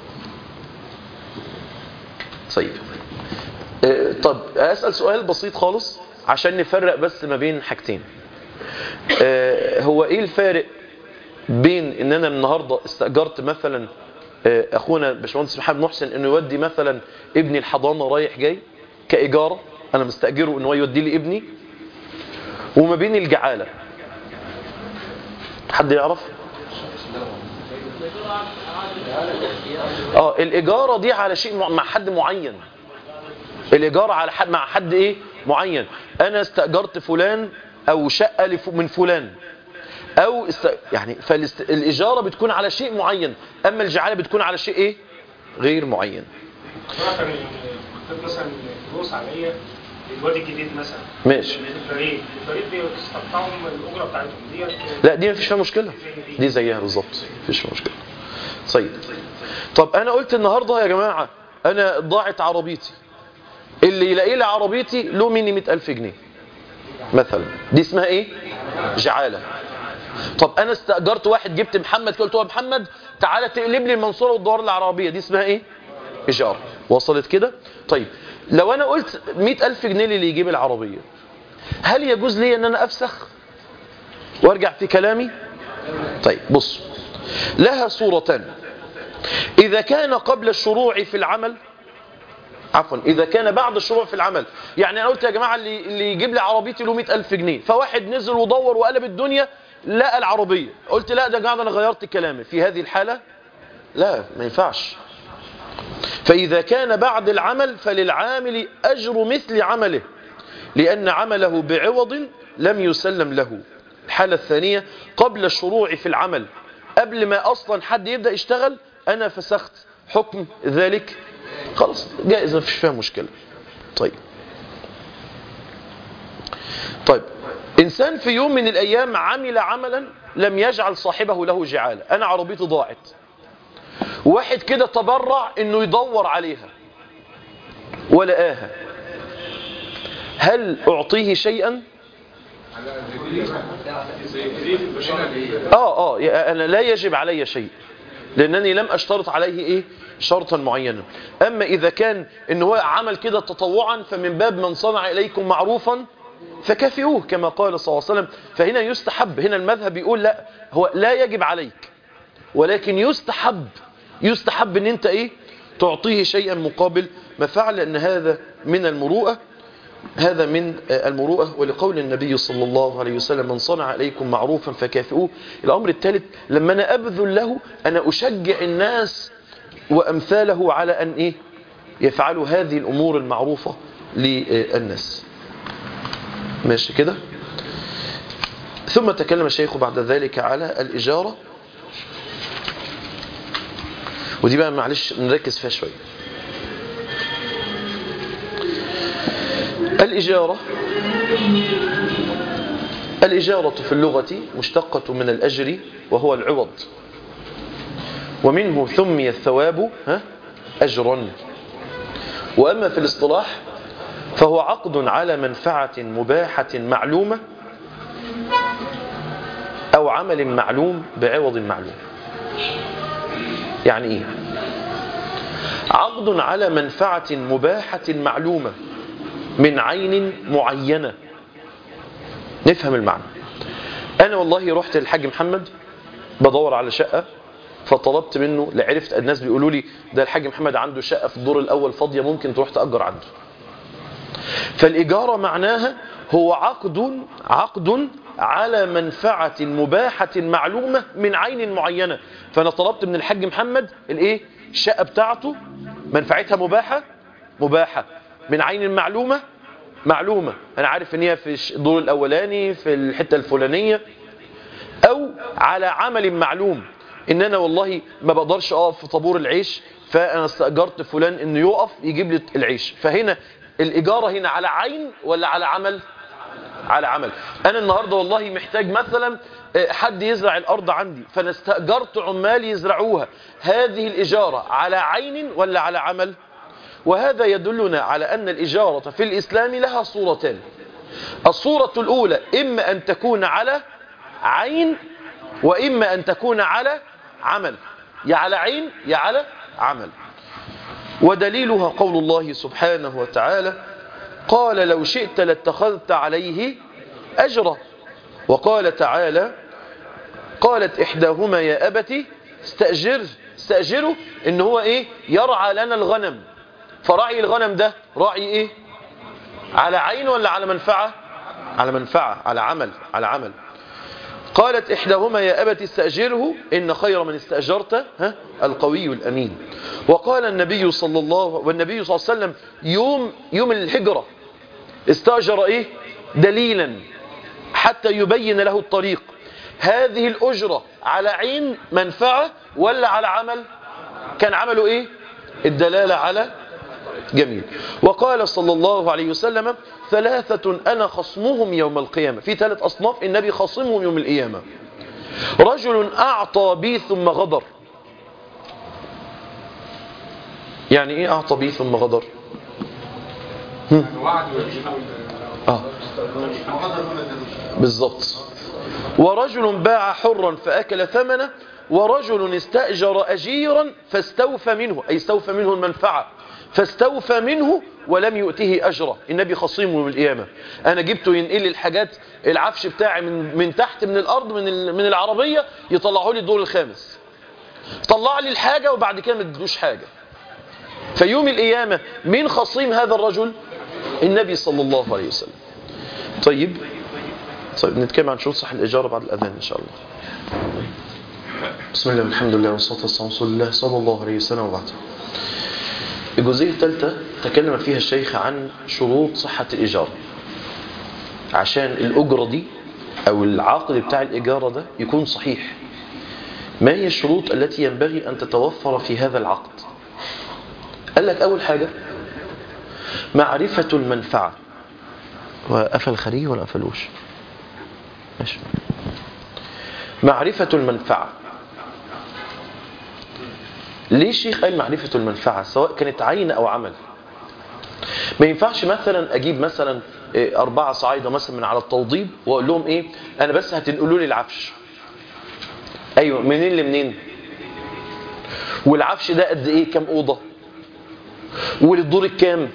طيب آه، طب أسأل سؤال بسيط خالص عشان نفرق بس ما بين حاجتين آه، هو ايه الفارق بين ان انا النهارده استاجرت مثلا آه، اخونا باشمهندس محمد محسن انه يودي مثلا ابني الحضانه رايح جاي كاجاره انا مستاجره ان هو يودي لي ابني وما بين الجعاله حد يعرف اه الاجاره دي على شيء مع مع حد معين الايجار على حد مع حد ايه معين انا استاجرت فلان او شقه لف- من فلان او است... يعني فالاجاره بتكون على شيء معين اما الجعاله بتكون على شيء ايه غير معين مثلا كنت مثلا فلوس عليا الوادي الجديد مثلا ماشي الفريق الفريق بيستقطعوا الاجره بتاعتهم ديت لا دي مفيش فيها مشكله دي زيها بالظبط مفيش فيها مشكله طيب طب انا قلت النهارده يا جماعه انا ضاعت عربيتي اللي يلاقي لي عربيتي له مني 100000 جنيه مثلا دي اسمها ايه جعاله طب انا استاجرت واحد جبت محمد قلت له يا محمد تعالى تقلب لي المنصوره وتدور لي العربيه دي اسمها ايه ايجار وصلت كده طيب لو انا قلت 100000 جنيه اللي يجيب العربيه هل يجوز لي ان انا افسخ وارجع في كلامي طيب بص لها صورتان اذا كان قبل الشروع في العمل عفوا اذا كان بعد الشروع في العمل يعني انا قلت يا جماعه اللي اللي يجيب لي عربيتي له 100000 جنيه فواحد نزل ودور وقلب الدنيا لقى العربيه قلت لا ده يا جماعه انا غيرت كلامي في هذه الحاله لا ما ينفعش فاذا كان بعد العمل فللعامل اجر مثل عمله لان عمله بعوض لم يسلم له الحاله الثانيه قبل الشروع في العمل قبل ما اصلا حد يبدا يشتغل انا فسخت حكم ذلك خلاص جائز ما فيش فيها مشكله طيب طيب انسان في يوم من الايام عمل عملا لم يجعل صاحبه له جعاله انا عربيتي ضاعت واحد كده تبرع انه يدور عليها ولقاها هل اعطيه شيئا اه اه يا- انا لا يجب علي شيء لانني لم اشترط عليه ايه شرطا معينا اما اذا كان ان هو عمل كده تطوعا فمن باب من صنع اليكم معروفا فكافئوه كما قال صلى الله عليه وسلم فهنا يستحب هنا المذهب يقول لا هو لا يجب عليك ولكن يستحب يستحب ان انت ايه تعطيه شيئا مقابل ما فعل لان هذا من المروءه هذا من المروءة ولقول النبي صلى الله عليه وسلم من صنع عليكم معروفا فكافئوه الأمر الثالث لما أنا أبذل له أنا أشجع الناس وأمثاله على أن إيه يفعلوا هذه الأمور المعروفة للناس ماشي كده ثم تكلم الشيخ بعد ذلك على الإجارة ودي بقى معلش نركز فيها شوية الإجارة الإجارة في اللغة مشتقة من الأجر وهو العوض ومنه ثمي الثواب ها أجرا وأما في الاصطلاح فهو عقد على منفعة مباحة معلومة أو عمل معلوم بعوض معلوم يعني إيه عقد على منفعة مباحة معلومة من عين معينة نفهم المعنى أنا والله رحت للحاج محمد بدور على شقة فطلبت منه لعرفت الناس بيقولوا لي ده الحاج محمد عنده شقة في الدور الأول فاضية ممكن تروح تأجر عنده فالإجارة معناها هو عقد عقد على منفعة مباحة معلومة من عين معينة فأنا طلبت من الحاج محمد الإيه الشقة بتاعته منفعتها مباحة مباحة من عين معلومة معلومة أنا عارف إن هي في الدور الأولاني في الحتة الفلانية أو على عمل معلوم إن أنا والله ما بقدرش أقف في طابور العيش فأنا استأجرت فلان إنه يقف يجيب لي العيش فهنا الإجارة هنا على عين ولا على عمل على عمل أنا النهاردة والله محتاج مثلا حد يزرع الأرض عندي فأنا استأجرت عمال يزرعوها هذه الإجارة على عين ولا على عمل وهذا يدلنا على أن الإجارة في الإسلام لها صورتان الصورة الأولى إما أن تكون على عين وإما أن تكون على عمل يا على عين يا على عمل ودليلها قول الله سبحانه وتعالى قال لو شئت لاتخذت عليه أجرا وقال تعالى قالت إحداهما يا أبت استأجر استأجره إن هو إيه يرعى لنا الغنم فرعي الغنم ده راعي إيه على عين ولا على منفعة على منفعة على عمل على عمل قالت إحداهما يا أبت استأجره إن خير من استأجرت ها القوي الأمين وقال النبي صلى الله والنبي صلى الله عليه وسلم يوم يوم الهجرة استأجر إيه دليلا حتى يبين له الطريق هذه الأجرة على عين منفعة ولا على عمل كان عمله إيه الدلالة على جميل وقال صلى الله عليه وسلم ثلاثة أنا خصمهم يوم القيامة في ثلاث أصناف النبي خصمهم يوم القيامة رجل أعطى بي ثم غدر يعني إيه أعطى بي ثم غدر يعني وعد ويجيب اه بالظبط ورجل باع حرا فأكل ثمنه ورجل استأجر أجيرا فاستوفى منه أي استوفى منه المنفعة فاستوفى منه ولم يؤته أجره النبي خصيم يوم القيامة أنا جبته ينقل لي الحاجات العفش بتاعي من, من تحت من الأرض من, ال- من العربية يطلعه لي الدور الخامس طلع لي الحاجة وبعد كده ما ادلوش حاجة فيوم القيامة مين خصيم هذا الرجل النبي صلى الله عليه وسلم طيب طيب نتكلم عن شروط صح الإجارة بعد الأذان إن شاء الله بسم الله والحمد لله والصلاة والسلام على رسول الله صلى الله عليه وسلم وبعد الجزئية الثالثة تكلم فيها الشيخ عن شروط صحة الإيجار عشان الأجرة دي أو العقد بتاع الإيجار ده يكون صحيح ما هي الشروط التي ينبغي أن تتوفر في هذا العقد قال لك أول حاجة معرفة المنفعة وقفل خليه ولا قفلوش ماشي معرفة المنفعة ليه الشيخ قال معرفة المنفعة سواء كانت عين أو عمل ما ينفعش مثلا أجيب مثلا إيه، أربعة صعايدة مثلا من على التوضيب وأقول لهم إيه أنا بس هتنقلوا لي العفش أيوة منين لمنين والعفش ده قد إيه كام أوضة وللدور الكام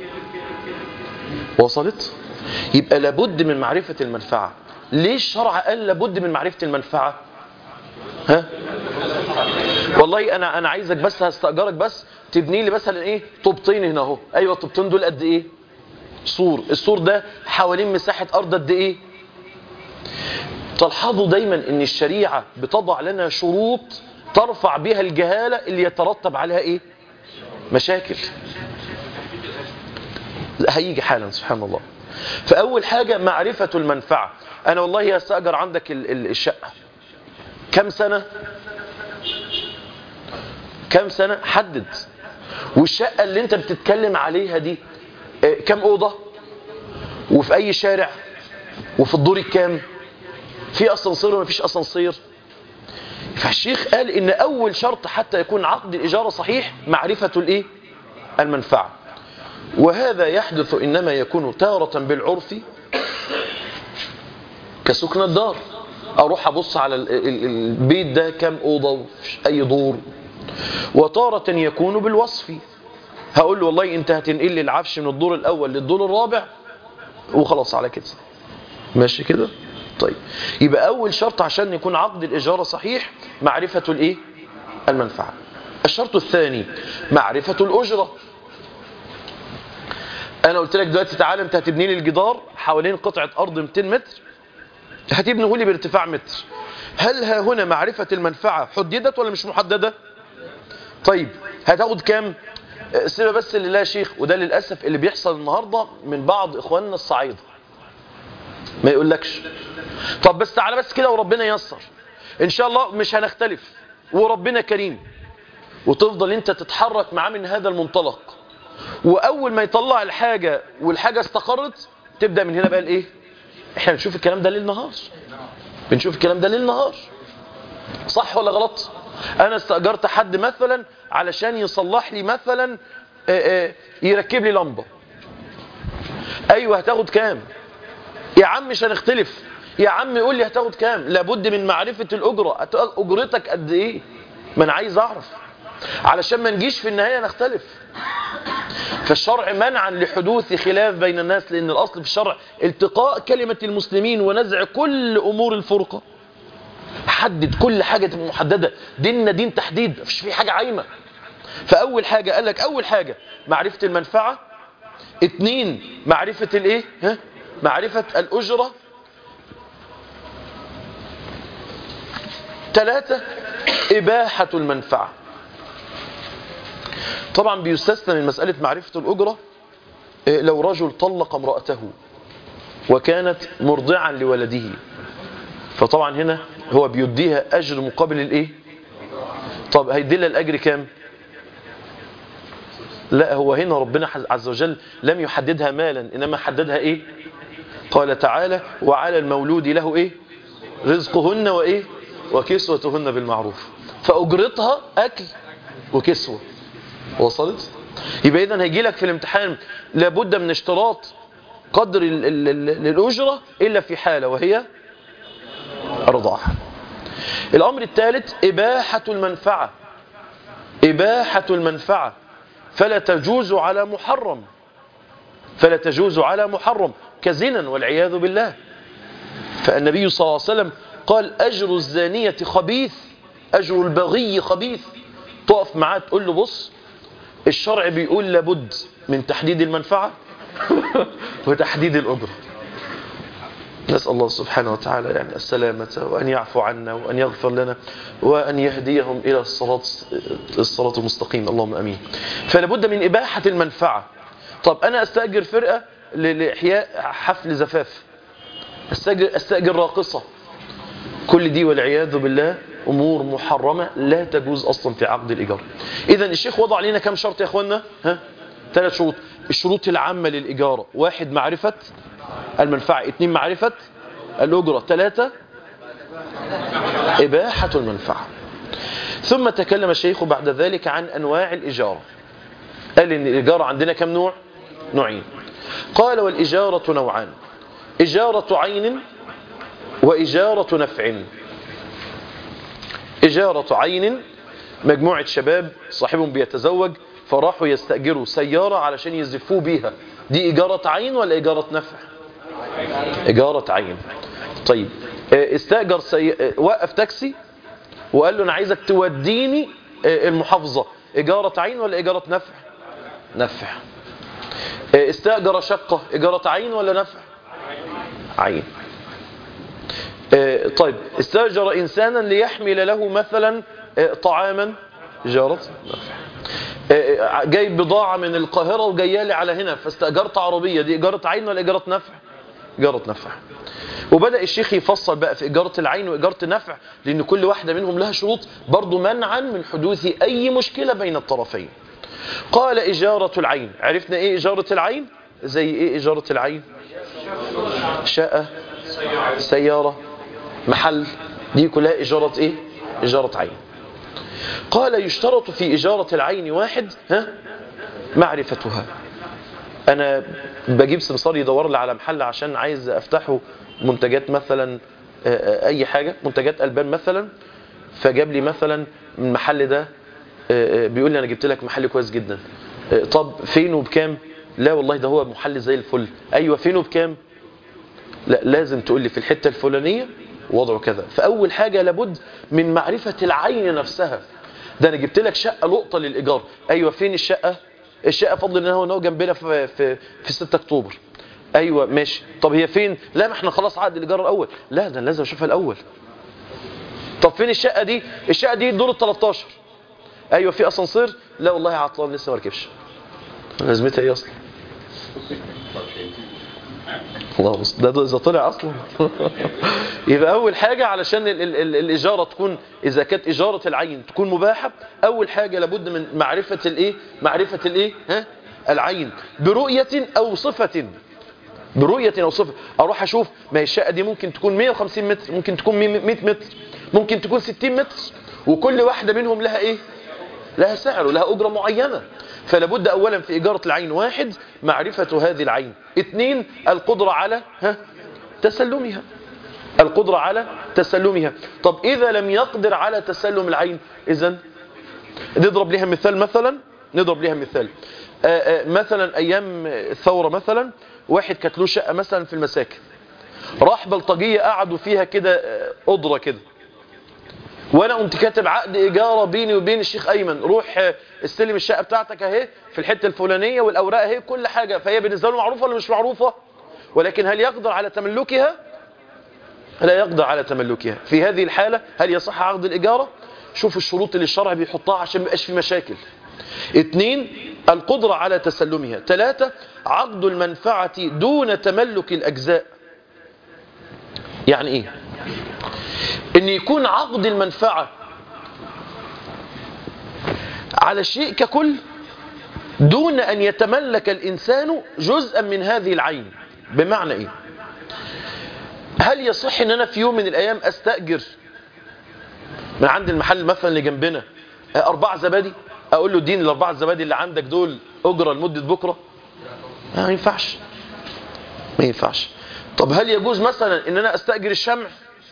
وصلت يبقى لابد من معرفة المنفعة ليه الشرع قال لابد من معرفة المنفعة ها والله انا انا عايزك بس هستأجرك بس تبني لي مثلا ايه طوبتين هنا اهو ايوه الطوبتين دول قد ايه سور السور ده حوالين مساحة ارض قد ايه تلاحظوا دايما ان الشريعة بتضع لنا شروط ترفع بها الجهالة اللي يترتب عليها ايه مشاكل هيجي حالا سبحان الله فأول حاجة معرفة المنفعة أنا والله هستأجر عندك ال- ال- الشقة كم سنة كم سنة حدد والشقة اللي انت بتتكلم عليها دي آه، كم أوضة وفي أي شارع وفي الدور الكام في أسانسير ولا مفيش أسانسير فالشيخ قال إن أول شرط حتى يكون عقد الإجارة صحيح معرفة الإيه المنفعة وهذا يحدث إنما يكون تارة بالعرف كسكن الدار أروح أبص على ال- ال- البيت ده كم أوضة وفيش أي دور وتارة يكون بالوصف هقول له والله أنت هتنقل لي العفش من الدور الأول للدور الرابع وخلاص على كده ماشي كده طيب يبقى أول شرط عشان يكون عقد الإجارة صحيح معرفة الإيه المنفعة الشرط الثاني معرفة الأجرة انا قلت لك دلوقتي تعالى انت هتبني لي الجدار حوالين قطعه ارض 200 متر هتبنيه لي بارتفاع متر هل ها هنا معرفه المنفعه حددت ولا مش محدده طيب هتاخد كام آه، سيبها بس لله يا شيخ وده للاسف اللي بيحصل النهارده من بعض اخواننا الصعايده ما يقولكش طب بس تعالى بس كده وربنا ييسر ان شاء الله مش هنختلف وربنا كريم وتفضل انت تتحرك معاه من هذا المنطلق واول ما يطلع الحاجه والحاجه استقرت تبدا من هنا بقى الايه احنا بنشوف الكلام ده ليل نهار بنشوف الكلام ده ليل نهار صح ولا غلط انا استاجرت حد مثلا علشان يصلح لي مثلا آه، آه، يركب لي لمبه ايوه هتاخد كام يا عم مش هنختلف يا عم قول لي هتاخد كام لابد من معرفه الاجره هت- اجرتك قد ايه ما انا عايز اعرف علشان ما نجيش في النهايه نختلف فالشرع منعا لحدوث خلاف بين الناس لأن الأصل في الشرع التقاء كلمة المسلمين ونزع كل أمور الفرقة حدد كل حاجة تبقى محددة ديننا دين تحديد مفيش فيه حاجة عايمة فأول حاجة قال لك أول حاجة معرفة المنفعة اتنين معرفة الايه ها؟ معرفة الأجرة ثلاثة إباحة المنفعة طبعا بيستثنى من مسألة معرفة الأجرة إيه، لو رجل طلق امرأته وكانت مرضعا لولده فطبعا هنا هو بيديها أجر مقابل الإيه طب هيديلها الأجر كام لا هو هنا ربنا عز وجل لم يحددها مالا إنما حددها إيه قال تعالى وعلى المولود له إيه رزقهن وإيه وكسوتهن بالمعروف فأجرتها أكل وكسوة وصلت يبقى اذا هيجي لك في الامتحان لابد من اشتراط قدر ال- ال- ال- الأجرة إلا في حالة وهي الرضاعة الأمر الثالث إباحة المنفعة إباحة المنفعة فلا تجوز على محرم فلا تجوز على محرم كزنا والعياذ بالله فالنبي صلى الله عليه وسلم قال أجر الزانية خبيث أجر البغي خبيث تقف معاه تقول له بص الشرع بيقول لابد من تحديد المنفعة وتحديد الأجرة نسأل الله سبحانه وتعالى يعني السلامة وأن يعفو عنا وأن يغفر لنا وأن يهديهم إلى الصراط الصراط المستقيم اللهم أمين فلابد من إباحة المنفعة طب أنا أستأجر فرقة ل- لإحياء حفل زفاف أستأجر, أستأجر راقصة كل دي والعياذ بالله أمور محرمة لا تجوز أصلا في عقد الإيجار إذا الشيخ وضع لنا كم شرط يا أخوانا ها؟ ثلاث شروط الشروط العامة للإجارة واحد معرفة المنفعة اثنين معرفة الأجرة ثلاثة إباحة المنفعة ثم تكلم الشيخ بعد ذلك عن أنواع الإجارة قال إن الإجارة عندنا كم نوع نوعين قال والإجارة نوعان إجارة عين وإجارة نفع إجارة عين مجموعة شباب صاحبهم بيتزوج فراحوا يستأجروا سيارة علشان يزفوه بيها دي إجارة عين ولا إجارة نفع إجارة عين طيب آه، استأجر سي... آه، وقف تاكسي وقال له أنا عايزك توديني آه، المحافظة إجارة عين ولا إجارة نفع نفع آه، استأجر شقة إجارة عين ولا نفع عين آه، طيب استأجر إنسانا ليحمل له مثلا آه، طعاما إجارة نفع آه، جايب بضاعة من القاهرة وجايه لي على هنا فاستأجرت عربية دي إجارة عين ولا إجارة نفع إجارة نفع وبدأ الشيخ يفصل بقى في إجارة العين وإجارة النفع لأن كل واحدة منهم لها شروط برضو منعا من حدوث أي مشكلة بين الطرفين قال إجارة العين عرفنا إيه إجارة العين زي إيه إجارة العين شقة سيارة محل دي كلها إجارة إيه إجارة عين قال يشترط في إجارة العين واحد ها معرفتها أنا بجيب سمسار يدور لي على محل عشان عايز أفتحه منتجات مثلا آه، آه، أي حاجة منتجات ألبان مثلا فجاب لي مثلا المحل ده آه، آه، بيقول لي أنا جبت لك محل كويس جدا آه، طب فين وبكام لا والله ده هو محل زي الفل أيوة فين وبكام لا لازم تقول لي في الحتة الفلانية وضعه كذا فأول حاجة لابد من معرفة العين نفسها ده أنا جبت لك شقة لقطة للإيجار أيوة فين الشقة الشقة فضل إنها هنا جنبنا في, في, في 6 أكتوبر أيوة ماشي طب هي فين لا ما احنا خلاص عقد الإيجار الأول لا ده أنا لازم أشوفها الأول طب فين الشقة دي الشقة دي دور ال 13 أيوة في أسانسير لا والله عطلان لسه ما ركبش لازمتها إيه أصلا الله بص ده, ده إذا طلع أصلا يبقى أول حاجة علشان ال ال ال الإجارة تكون إذا كانت إجارة العين تكون مباحة أول حاجة لابد من معرفة الإيه معرفة الإيه ها العين برؤية أو صفة برؤية أو صفة أروح أشوف ما هي الشقة دي ممكن تكون 150 متر ممكن تكون 100 متر ممكن تكون 60 متر وكل واحدة منهم لها إيه لها سعر ولها أجرة معينة فلابد أولا في إجارة العين واحد معرفة هذه العين اثنين القدرة على ها تسلمها القدرة على تسلمها طب إذا لم يقدر على تسلم العين إذن نضرب لها مثال مثلا نضرب لها مثال آآ آآ مثلا أيام الثورة مثلا واحد كانت له شقة مثلا في المساكن راح بلطجية قعدوا فيها كده آه، قدرة كده وانا قمت كاتب عقد ايجاره بيني وبين الشيخ ايمن روح آه، استلم الشقه بتاعتك اهي في الحته الفلانيه والاوراق اهي كل حاجه فهي بالنسبه له معروفه ولا مش معروفه ولكن هل يقدر على تملكها لا يقدر على تملكها في هذه الحاله هل يصح عقد الايجاره شوف الشروط اللي الشرع بيحطها عشان ما يبقاش في مشاكل اثنين القدرة على تسلمها ثلاثة عقد المنفعة دون تملك الأجزاء يعني ايه ان يكون عقد المنفعة على شيء ككل دون ان يتملك الانسان جزءا من هذه العين بمعنى ايه هل يصح ان انا في يوم من الايام استأجر من عند المحل مثلا اللي جنبنا اربع زبادي اقول له اديني الاربعه الزبادي اللي عندك دول اجره لمده بكره ما ينفعش ما ينفعش طب هل يجوز مثلا ان انا استاجر الشمع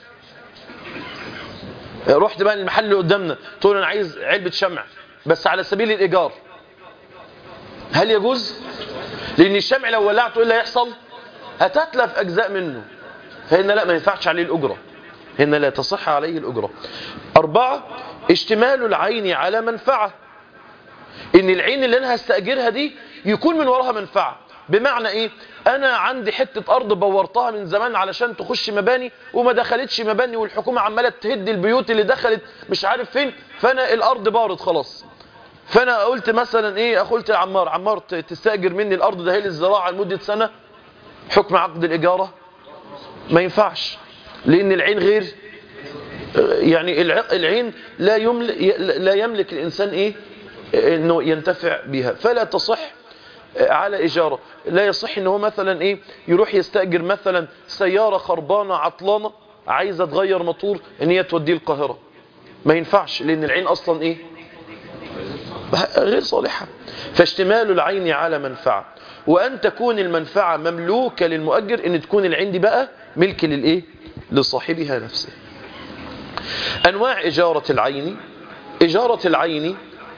رحت بقى المحل اللي قدامنا تقول انا عايز علبه شمع بس على سبيل الايجار هل يجوز لان الشمع لو ولعته ايه اللي هيحصل هتتلف اجزاء منه فهنا لا ما ينفعش عليه الاجره هنا لا تصح عليه الاجره اربعه اشتمال العين على منفعه ان العين اللي انا هستاجرها دي يكون من وراها منفعه بمعنى ايه انا عندي حته ارض بورتها من زمان علشان تخش مباني وما دخلتش مباني والحكومه عماله تهد البيوت اللي دخلت مش عارف فين فانا الارض بارت خلاص فانا قلت مثلا ايه قلت لعمار عمار ت- تستاجر مني الارض ده هي للزراعه لمده سنه حكم عقد الاجاره ما ينفعش لان العين غير يعني الع- العين لا يملك لا يملك الانسان ايه انه ينتفع بها فلا تصح على اجاره لا يصح ان هو مثلا ايه يروح يستاجر مثلا سياره خربانه عطلانه عايزه تغير موتور ان هي توديه القاهره ما ينفعش لان العين اصلا ايه غير صالحة فاشتمال العين على منفعة وأن تكون المنفعة مملوكة للمؤجر أن تكون العين دي بقى ملك للإيه؟ لصاحبها نفسه أنواع إجارة العين إجارة العين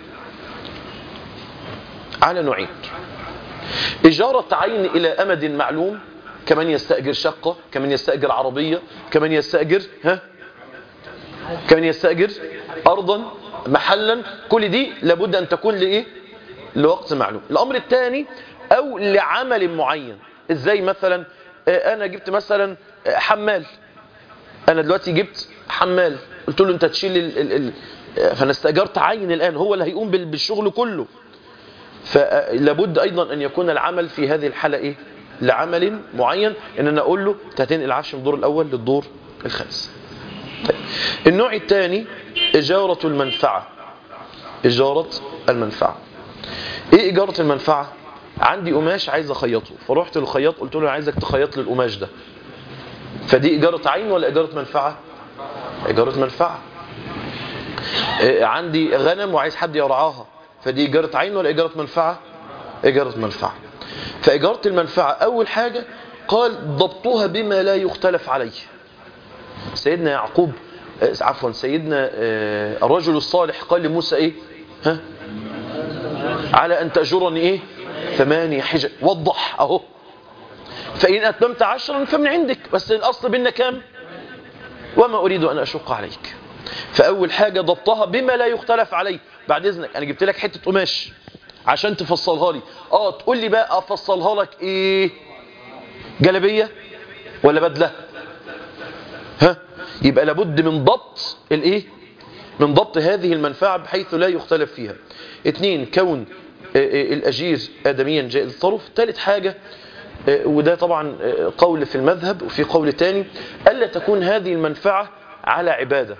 على نوعين إجارة عين إلى أمد معلوم كمن يستأجر شقة كمن يستأجر عربية كمن يستأجر ها كمن يستأجر أرضا محلا كل دي لابد أن تكون لإيه لوقت معلوم الأمر الثاني أو لعمل معين إزاي مثلا آه، أنا جبت مثلا آه، حمال أنا دلوقتي جبت حمال قلت له أنت تشيل ال ال ال آه، فأنا استأجرت عين الآن هو اللي هيقوم بال- بالشغل كله فلابد أيضا أن يكون العمل في هذه الحالة إيه لعمل معين ان انا اقول له انت هتنقل العفش من الدور الاول للدور الخامس طيب. النوع الثاني إجارة المنفعة إجارة المنفعة إيه إجارة المنفعة؟ عندي قماش عايز أخيطه فرحت للخياط قلت له أنا عايزك تخيط لي القماش ده فدي إجارة عين ولا إجارة منفعة؟ إجارة منفعة إيه، عندي غنم وعايز حد يرعاها فدي إجارة عين ولا إجارة منفعة؟ إجارة منفعة فإجارة المنفعة أول حاجة قال ضبطها بما لا يختلف عليه سيدنا يعقوب آه، عفوا سيدنا آه، الرجل الصالح قال لموسى ايه ها على ان تأجرني ايه ثمانية حجج وضح اهو فإن أتممت عشرا فمن عندك بس الأصل بينا كام وما أريد أن أشق عليك فأول حاجة ضبطها بما لا يختلف عليه بعد إذنك أنا جبت لك حتة قماش عشان تفصلها لي اه تقول لي بقى أفصلها لك إيه جلبية ولا بدلة ها يبقى لابد من ضبط الايه من ضبط هذه المنفعة بحيث لا يختلف فيها اثنين كون آه، آه، الأجير آدميا جائز الطرف ثالث حاجة آه، وده طبعا آه، قول في المذهب وفي قول تاني ألا تكون هذه المنفعة على عبادة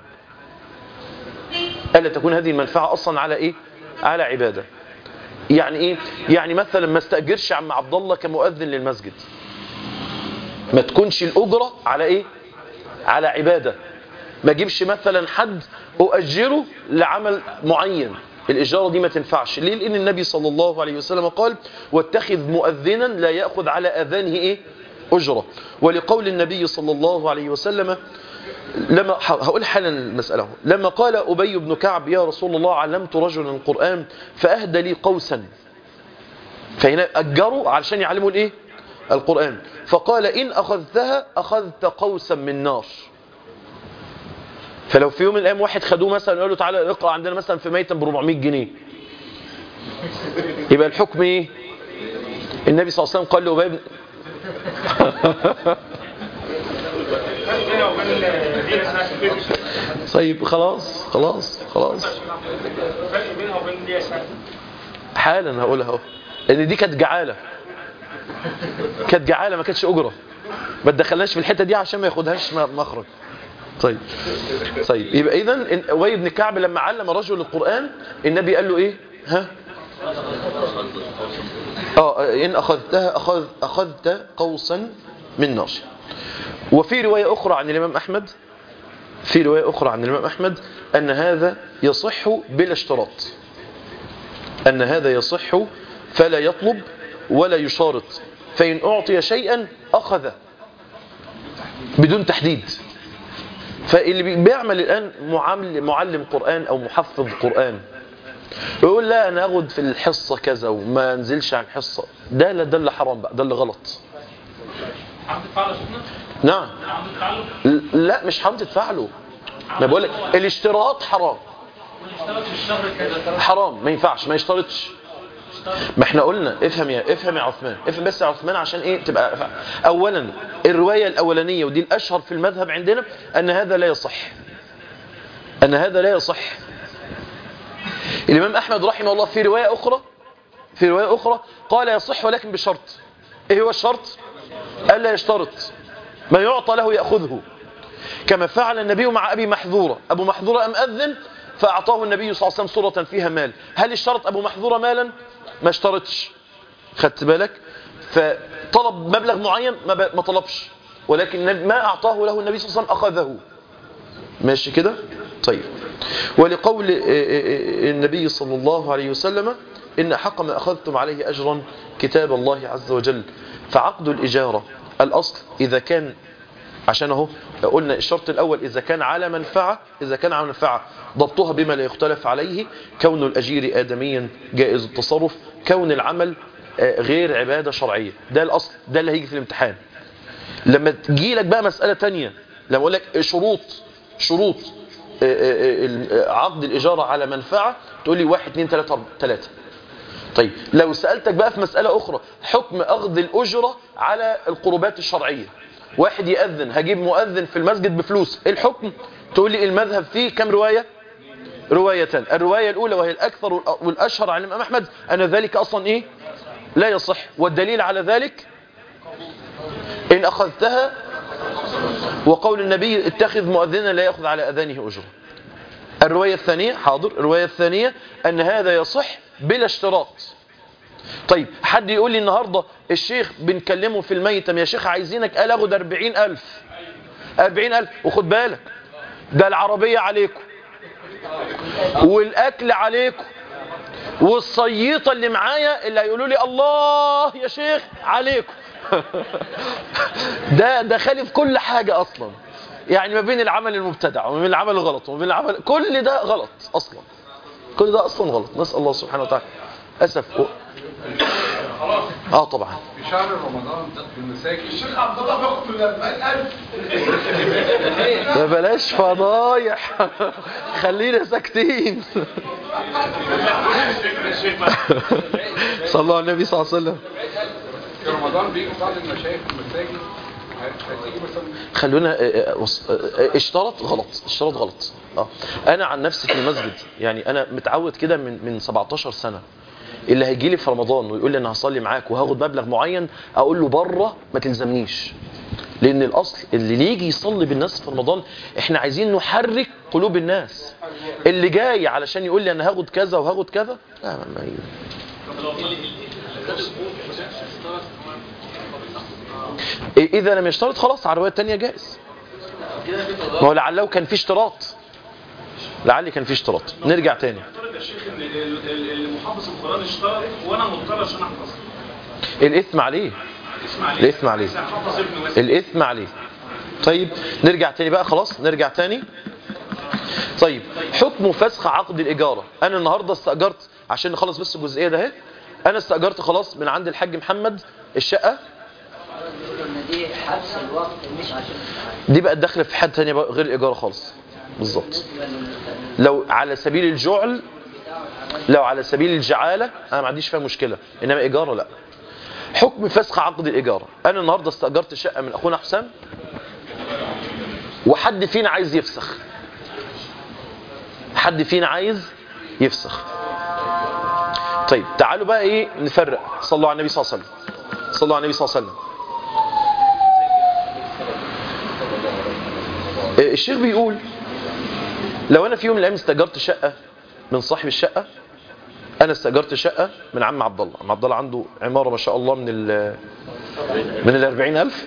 ألا تكون هذه المنفعة أصلا على إيه على عبادة يعني إيه يعني مثلا ما استأجرش عم عبد الله كمؤذن للمسجد ما تكونش الأجرة على إيه على عبادة ما اجيبش مثلا حد أؤجره لعمل معين الإجارة دي ما تنفعش ليه لأن النبي صلى الله عليه وسلم قال واتخذ مؤذنا لا يأخذ على أذانه إيه أجرة ولقول النبي صلى الله عليه وسلم لما هقول حالا المسألة اهو. لما قال أبي بن كعب يا رسول الله علمت رجلا القرآن فأهدى لي قوسا فهنا أجروا علشان يعلموا الإيه القرآن فقال إن أخذتها أخذت قوسا من نار فلو في يوم من الأيام واحد خدوه مثلا قالوا تعالى اقرأ عندنا مثلا في ميتم ب 400 جنيه يبقى الحكم إيه النبي صلى الله عليه وسلم قال له أبي بن الفرق بينها وبين دي اسمها سفير طيب خلاص خلاص خلاص الفرق بينها وبين دي اسمها حالا هقولها اهو لان دي كانت جعاله كانت جعاله ما كانتش اجره ما تدخلناش في الحته دي عشان ما ياخدهاش م- مخرج طيب طيب يبقى اذا إن- ابي بن كعب لما علم رجل القران النبي قال له ايه ها اه ان اخذتها اخذ اخذت قوسا من نار وفي روايه اخرى عن الامام احمد في روايه اخرى عن الامام احمد ان هذا يصح بلا اشتراط أن هذا يصح فلا يطلب ولا يشارط فإن أعطي شيئا أخذ بدون تحديد فاللي بي- بيعمل الآن معامل معلم قرآن أو محفظ قرآن يقول لا أنا أخد في الحصة كذا وما أنزلش عن حصة ده لا ده اللي حرام بقى ده اللي غلط حرام تدفع له يا شيخنا؟ نعم حرام تدفع له؟ ل- لا مش حرام تدفع له ما بقول لك الاشتراط حرام واللي اشترك في الشهر كذا حرام ما ينفعش ما يشترطش ما احنا قلنا افهم يا افهم يا عثمان افهم بس يا عثمان عشان ايه تبقى اولا الروايه الاولانيه ودي الاشهر في المذهب عندنا ان هذا لا يصح ان هذا لا يصح الامام احمد رحمه الله في روايه اخرى في روايه اخرى قال يصح ولكن بشرط ايه هو الشرط الا يشترط ما يعطى له ياخذه كما فعل النبي مع ابي محذوره ابو محذوره ام اذن فاعطاه النبي صلى الله عليه وسلم صوره فيها مال هل اشترط ابو محذوره مالا ما اشترطش خدت بالك فطلب مبلغ معين ما, ب... ما طلبش ولكن النبي- ما اعطاه له النبي صلى الله عليه وسلم اخذه ماشي كده طيب ولقول آه، آه، آه، النبي صلى الله عليه وسلم إن حق ما أخذتم عليه أجرا كتاب الله عز وجل فعقد الإجارة الأصل إذا كان عشان اهو قلنا الشرط الأول إذا كان على منفعة إذا كان على منفعة ضبطها بما لا يختلف عليه كون الأجير آدميا جائز التصرف كون العمل آه، غير عبادة شرعية ده الأصل ده اللي هيجي في الامتحان لما تجي لك بقى مسألة تانية لما أقول لك شروط شروط آه، آه، آه، عقد الإجارة على منفعة تقول لي واحد اتنين تلاتة أربعة تلاتة طيب لو سألتك بقى في مسألة أخرى حكم أخذ الأجرة على القربات الشرعية واحد يأذن هجيب مؤذن في المسجد بفلوس إيه الحكم تقول لي المذهب فيه كم رواية روايتان الرواية الأولى وهي الأكثر والأشهر عن الإمام أحمد أن ذلك أصلا إيه لا يصح والدليل على ذلك إن أخذتها وقول النبي اتخذ مؤذنا لا يأخذ على أذانه أجرة الرواية الثانية حاضر الرواية الثانية أن هذا يصح بلا اشتراط طيب حد يقول لي النهاردة الشيخ بنكلمه في الميتم يا شيخ عايزينك قال اخد أربعين ألف أربعين ألف وخد بالك ده العربية عليكم والأكل عليكم والصييطة اللي معايا اللي هيقولوا لي الله يا شيخ عليكم ده ده خالف كل حاجة أصلا يعني ما بين العمل المبتدع وما بين العمل الغلط وما بين العمل كل ده غلط أصلا كل ده أصلا غلط نسأل الله سبحانه وتعالى أسف و... اه طبعا في شهر رمضان في المساجد الشيخ عبد الله بياخد من 40000 ما بلاش فضايح خلينا ساكتين صلى الله على النبي صلى الله عليه وسلم في رمضان بيجوا بعض المشايخ في المساجد هتيجي مثلا خلونا آه، آه، بص، آه، آه، اشترط غلط اشترط غلط اه انا عن نفسي في المسجد يعني انا متعود كده من من 17 سنه اللي هيجي لي في رمضان ويقول لي انا هصلي معاك وهاخد مبلغ معين اقول له بره ما تلزمنيش لان الاصل اللي يجي يصلي بالناس في رمضان احنا عايزين نحرك قلوب الناس اللي جاي علشان يقول لي انا هاخد كذا وهاخد كذا لا ما ما اذا لم يشترط خلاص على الروايه الثانيه جائز ما هو لعله كان في اشتراط لعل كان في اشتراط نرجع تاني افترض يا شيخ ان ال- ال- اللي محافظ القران اشترط وانا مضطر عشان احفظ الاثم عليه اسمع عليه الإثم عليه. احفظ ابني بس الاثم عليه طيب نرجع تاني بقى خلاص نرجع تاني طيب حكم فسخ عقد الاجاره انا النهارده استاجرت عشان نخلص بس الجزئيه ده اهي انا استاجرت خلاص من عند الحاج محمد الشقه ان دي حبس الوقت مش عشان دي بقى داخله في حد تاني بقى غير الاجاره خالص بالظبط لو على سبيل الجعل لو على سبيل الجعاله انا ما عنديش فيها مشكله انما ايجاره لا حكم فسخ عقد الايجاره انا النهارده استاجرت شقه من اخونا حسام وحد فينا عايز يفسخ حد فينا عايز يفسخ طيب تعالوا بقى ايه نفرق صلوا على النبي صلى الله عليه وسلم صلوا على النبي صلى الله عليه وسلم إيه، الشيخ بيقول لو انا في يوم من الايام استاجرت شقه من صاحب الشقه انا استاجرت شقه من عم عبد الله عم عبد الله عنده عماره ما شاء الله من ال من ال 40000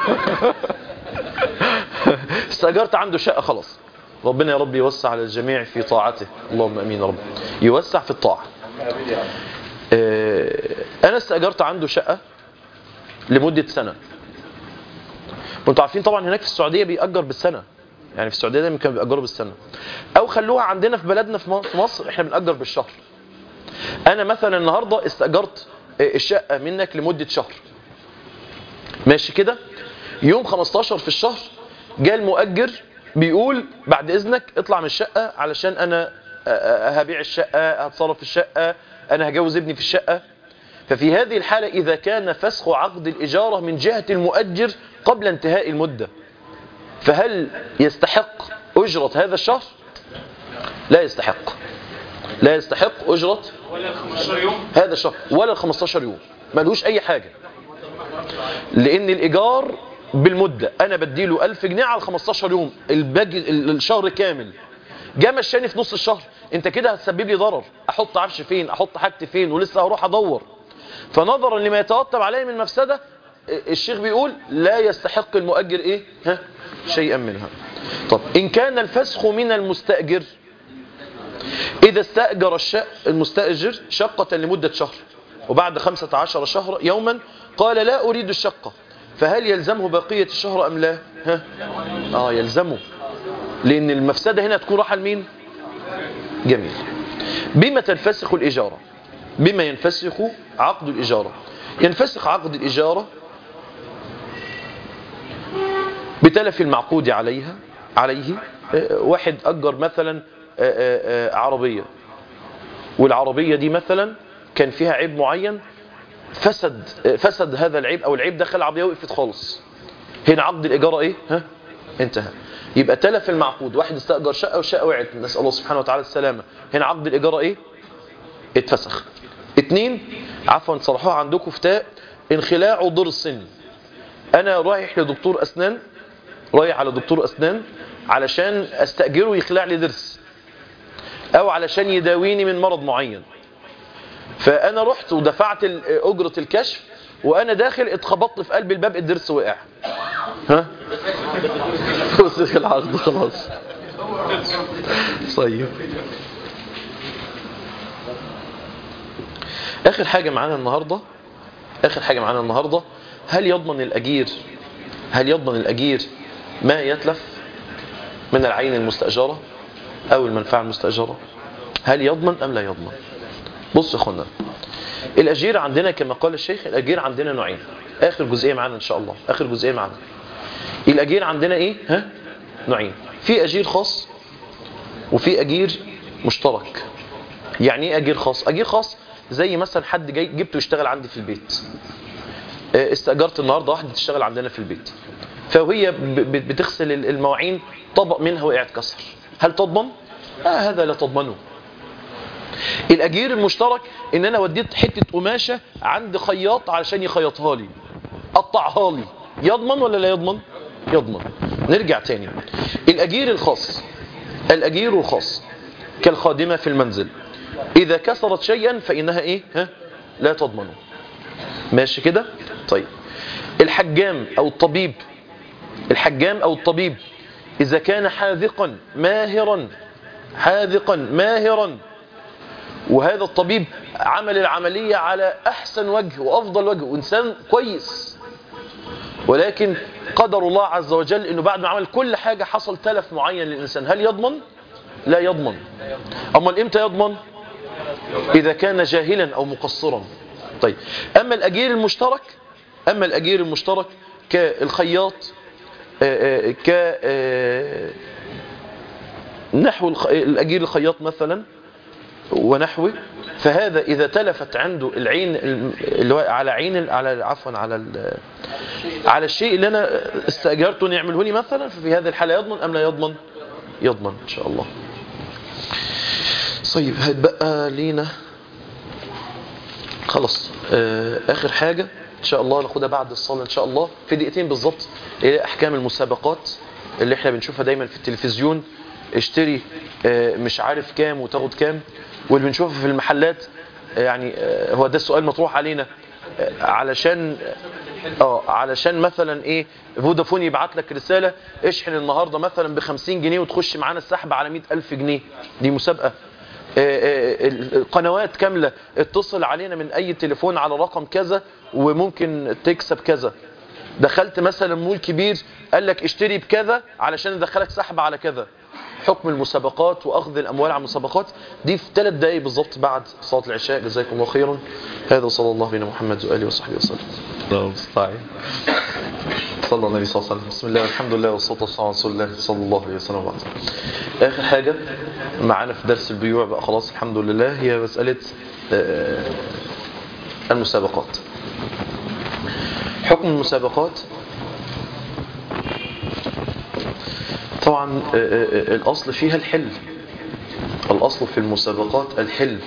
استاجرت عنده شقه خلاص ربنا يا رب يوسع على الجميع في طاعته اللهم امين يا رب يوسع في الطاعه آه، انا استاجرت عنده شقه لمده سنه وانتوا عارفين طبعا هناك في السعوديه بيأجر بالسنه يعني في السعوديه دايما كانوا بيأجروا بالسنه او خلوها عندنا في بلدنا في م- في مصر احنا بنأجر بالشهر انا مثلا النهارده استأجرت آه، الشقه منك لمده شهر ماشي كده يوم 15 في الشهر جاء المؤجر بيقول بعد اذنك اطلع من الشقه علشان انا آه، آه، هبيع الشقه هتصرف في الشقه انا هجوز ابني في الشقه ففي هذه الحالة إذا كان فسخ عقد الإجارة من جهة المؤجر قبل انتهاء المدة فهل يستحق أجرة هذا الشهر؟ لا يستحق لا يستحق أجرة ولا ال 15 يوم هذا الشهر ولا ال 15 يوم ملوش أي حاجة لأن الإيجار بالمدة أنا بديله 1000 جنيه على 15 يوم الباقي ال- الشهر كامل جه مشاني في نص الشهر انت كده هتسبب لي ضرر احط عفش فين احط حاجتي فين ولسه هروح ادور فنظرا لما يترتب عليه من مفسده الشيخ بيقول لا يستحق المؤجر ايه ها شيئا منها طب ان كان الفسخ من المستاجر اذا استاجر الشق المستاجر شقه لمده شهر وبعد 15 شهر يوما قال لا اريد الشقه فهل يلزمه بقيه الشهر ام لا ها اه يلزمه لان المفسده هنا تكون راحه لمين جميل بما تنفسخ الإجارة بما ينفسخ عقد الإجارة ينفسخ عقد الإجارة بتلف المعقود عليها عليه آه، واحد أجر مثلا آه، آه، آه، عربية والعربية دي مثلا كان فيها عيب معين فسد آه، فسد هذا العيب أو العيب دخل العربية وقفت خالص هنا عقد الإجارة إيه ها انتهى يبقى تلف المعقود واحد استأجر شقة والشقة وقعت نسأل الله سبحانه وتعالى السلامة هنا عقد الإجارة إيه اتفسخ اتنين عفوا صرحوها عندكم في تاء انخلاع ضرس انا رايح لدكتور اسنان رايح على دكتور اسنان علشان استأجره يخلع لي ضرس او علشان يداويني من مرض معين فانا رحت ودفعت ال- اجرة الكشف وانا داخل اتخبطت في قلب الباب الضرس وقع ها وسخ العقد خلاص طيب اخر حاجة معانا النهاردة اخر حاجة معانا النهاردة هل يضمن الاجير هل يضمن الاجير ما يتلف من العين المستأجرة او المنفعة المستأجرة هل يضمن ام لا يضمن بص يا اخوانا الاجير عندنا كما قال الشيخ الاجير عندنا نوعين اخر جزئية معانا ان شاء الله اخر جزئية معانا الاجير عندنا ايه ها نوعين في اجير خاص وفي اجير مشترك يعني ايه اجير خاص اجير خاص زي مثلا حد جاي جبته يشتغل عندي في البيت آه، استاجرت النهارده واحده تشتغل عندنا في البيت فوهي ب- ب- بتغسل المواعين طبق منها وقعت كسر هل تضمن آه هذا لا تضمنه الاجير المشترك ان انا وديت حته قماشه عند خياط علشان يخيطها لي قطعها لي يضمن ولا لا يضمن يضمن نرجع تاني الاجير الخاص الاجير الخاص كالخادمه في المنزل اذا كسرت شيئا فانها ايه ها لا تضمنه ماشي كده طيب الحجام او الطبيب الحجام او الطبيب اذا كان حاذقا ماهرا حاذقا ماهرا وهذا الطبيب عمل العملية على أحسن وجه وأفضل وجه وإنسان كويس ولكن قدر الله عز وجل أنه بعد ما عمل كل حاجة حصل تلف معين للإنسان هل يضمن؟ لا يضمن أما إمتى يضمن؟ إذا كان جاهلا أو مقصرا طيب أما الأجير المشترك أما الأجير المشترك كالخياط آه، آه، ك آه، نحو الخ- الأجير الخياط مثلا ونحوه فهذا إذا تلفت عنده العين اللي هو على عين ال- على عفوا على ال- على الشيء اللي أنا استأجرته أن يعمله لي مثلا ففي هذه الحالة يضمن أم لا يضمن يضمن إن شاء الله طيب هتبقى لينا خلاص آه، آخر حاجة إن شاء الله ناخدها بعد الصلاة إن شاء الله في دقيقتين بالظبط إلى أحكام المسابقات اللي احنا بنشوفها دايما في التلفزيون اشتري آه، مش عارف كام وتاخد كام واللي بنشوفها في المحلات آه، يعني آه، هو ده السؤال مطروح علينا آه، علشان اه علشان مثلا ايه فودافون يبعت لك رسالة اشحن النهاردة مثلا ب 50 جنيه وتخش معانا السحب على 100 ألف جنيه دي مسابقة آه، آه، القنوات كاملة اتصل علينا من اي تليفون على رقم كذا وممكن تكسب كذا دخلت مثلا مول كبير قال لك اشتري بكذا علشان يدخلك سحب على كذا حكم المسابقات واخذ الاموال على المسابقات دي في ثلاث دقايق بالظبط بعد صلاه العشاء جزاكم الله خيرا هذا صلى الله بنا محمد واله وصحبه وسلم اللهم المستعان صلى الله النبي صلى الله عليه وسلم بسم الله والحمد لله والصلاه والسلام على رسول الله صلى الله عليه وسلم وبعد اخر حاجه معانا في درس البيوع بقى خلاص الحمد لله هي مساله آه، المسابقات حكم المسابقات طبعا آه، آه، آه، الأصل فيها الحل الأصل في المسابقات الحل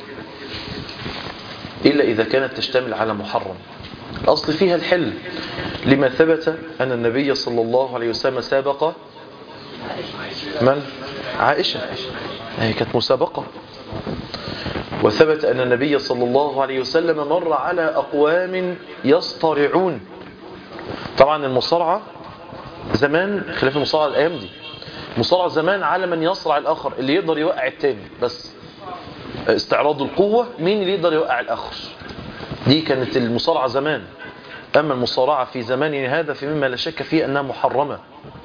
إلا إذا كانت تشتمل على محرم الأصل فيها الحل لما ثبت أن النبي صلى الله عليه وسلم سابق من؟ عائشة هي كانت مسابقة وثبت أن النبي صلى الله عليه وسلم مر على أقوام يصطرعون طبعا المصارعة زمان خلاف المصارعة الأيام دي المصارعة زمان على من يصرع الآخر اللي يقدر يوقع التاني بس استعراض القوة مين اللي يقدر يوقع الآخر دي كانت المصارعة زمان أما المصارعة في زماننا هذا فمما لا شك فيه أنها محرمة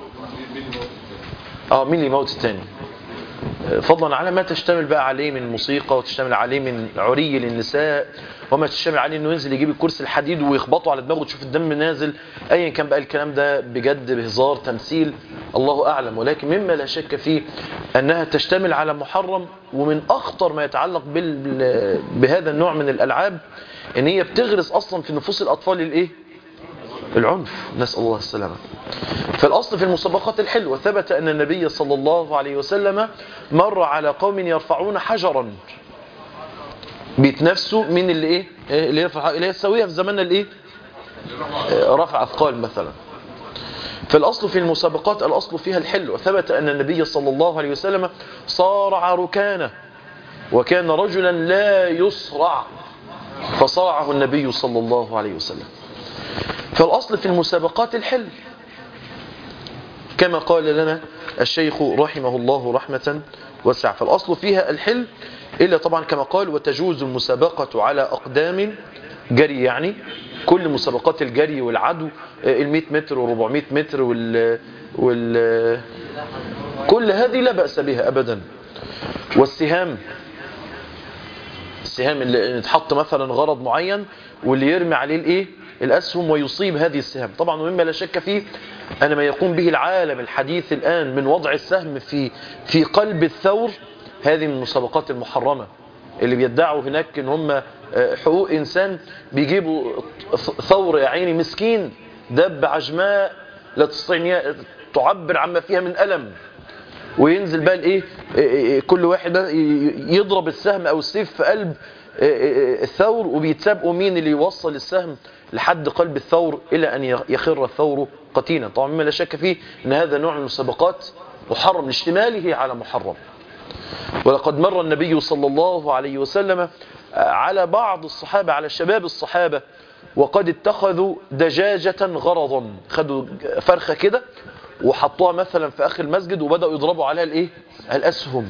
اه مين اللي يموت التاني فضلا على ما تشتمل بقى عليه من موسيقى وتشتمل عليه من عري للنساء وما تشتمل عليه انه ينزل يجيب الكرسي الحديد ويخبطه على دماغه تشوف الدم نازل ايا كان بقى الكلام ده بجد بهزار تمثيل الله اعلم ولكن مما لا شك فيه انها تشتمل على محرم ومن اخطر ما يتعلق بال... بهذا النوع من الالعاب ان هي بتغرس اصلا في نفوس الاطفال الايه العنف نسأل الله السلامة فالأصل في المسابقات الحل وثبت أن النبي صلى الله عليه وسلم مر على قوم يرفعون حجرا بيتنافسوا من اللي ايه إيه اللي يرفع اللي هي السويه في زماننا الايه آه، رفع اثقال مثلا فالاصل في المسابقات الاصل فيها الحل وثبت ان النبي صلى الله عليه وسلم صارع ركانه وكان رجلا لا يصرع فصرعه النبي صلى الله عليه وسلم فالاصل في المسابقات الحل كما قال لنا الشيخ رحمه الله رحمة واسعة فالأصل فيها الحل إلا طبعا كما قال وتجوز المسابقة على أقدام جري يعني كل مسابقات الجري والعدو ال100 متر و400 متر وال, وال كل هذه لا بأس بها أبدا والسهام السهام اللي تحط مثلا غرض معين واللي يرمي عليه الايه الأسهم ويصيب هذه السهام طبعا ومما لا شك فيه أن ما يقوم به العالم الحديث الآن من وضع السهم في في قلب الثور هذه من المسابقات المحرمة اللي بيدعوا هناك ان هم حقوق إنسان بيجيبوا ثور يا عيني مسكين دب عجماء لا تستطيع تعبر عما فيها من ألم وينزل بقى الايه كل واحد يضرب السهم او السيف في قلب الثور وبيتسابقوا مين اللي يوصل السهم لحد قلب الثور الى ان يخر الثور قتيلا طبعا مما لا شك فيه ان هذا نوع من المسابقات محرم لاشتماله على محرم ولقد مر النبي صلى الله عليه وسلم على بعض الصحابة على شباب الصحابة وقد اتخذوا دجاجة غرضا خدوا فرخة كده وحطوها مثلا في اخر المسجد وبدأوا يضربوا عليها الايه الاسهم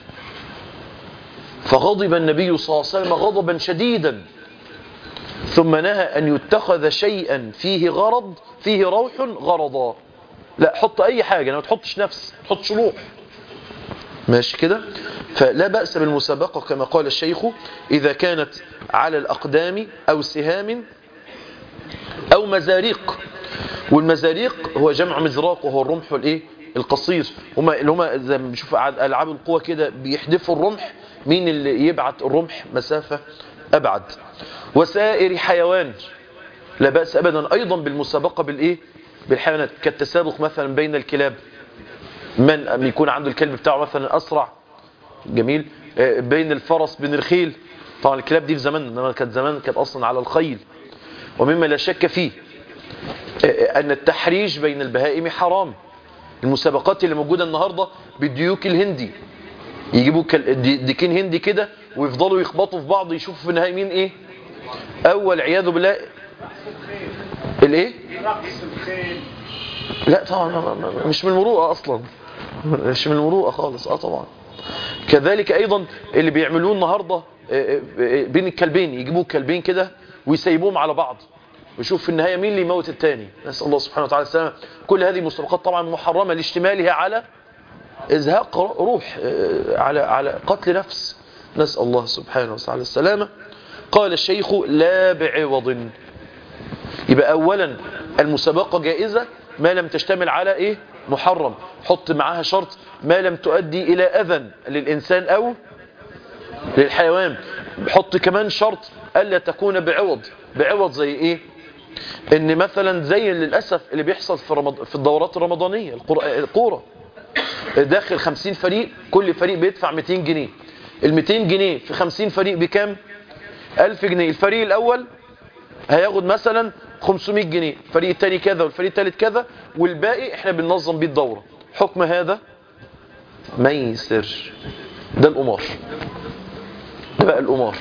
فغضب النبي صلى الله عليه وسلم غضبا شديدا ثم نهى ان يتخذ شيئا فيه غرض فيه روح غرضا لا حط اي حاجة ما تحطش نفس ما تحطش روح ماشي كده فلا بأس بالمسابقة كما قال الشيخ إذا كانت على الأقدام أو سهام أو مزاريق والمزاريق هو جمع مزراق وهو الرمح والايه القصير هما اللي هما زي ما بنشوف العاب القوه كده بيحدفوا الرمح مين اللي يبعت الرمح مسافه ابعد وسائر حيوان لا باس ابدا ايضا بالمسابقه بالايه بالحيوانات كالتسابق مثلا بين الكلاب من يكون عنده الكلب بتاعه مثلا اسرع جميل بين الفرس بين الخيل طبعا الكلاب دي في زمان انما كانت زمان كانت اصلا على الخيل ومما لا شك فيه أن التحريش بين البهائم حرام المسابقات اللي موجودة النهاردة بالديوك الهندي يجيبوا ديكين هندي كده ويفضلوا يخبطوا في بعض يشوفوا في النهاية مين ايه اول عياذ بالله الايه لا طبعا مش من المروءة اصلا مش من المروءة خالص اه طبعا كذلك ايضا اللي بيعملوه النهارده آه، آه، بين الكلبين يجيبوا الكلبين كده ويسيبوهم على بعض ويشوف في النهايه مين اللي يموت الثاني نسال الله سبحانه وتعالى السلامه كل هذه مسابقات طبعا محرمه لاشتمالها على ازهاق روح آه، على على قتل نفس نسال الله سبحانه وتعالى السلامه قال الشيخ لا بعوض يبقى اولا المسابقه جائزه ما لم تشتمل على ايه محرم حط معاها شرط ما لم تؤدي الى اذى للانسان او للحيوان حط كمان شرط الا تكون بعوض بعوض زي ايه ان مثلا زي للاسف اللي بيحصل في رمض... في الدورات الرمضانيه القر... القوره داخل 50 فريق كل فريق بيدفع 200 جنيه ال 200 جنيه في 50 فريق بكام 1000 جنيه الفريق الاول هياخد مثلا 500 جنيه الفريق الثاني كذا والفريق الثالث كذا والباقي احنا بننظم بيه الدوره حكم هذا ميسر ده القمار ده بقى القمار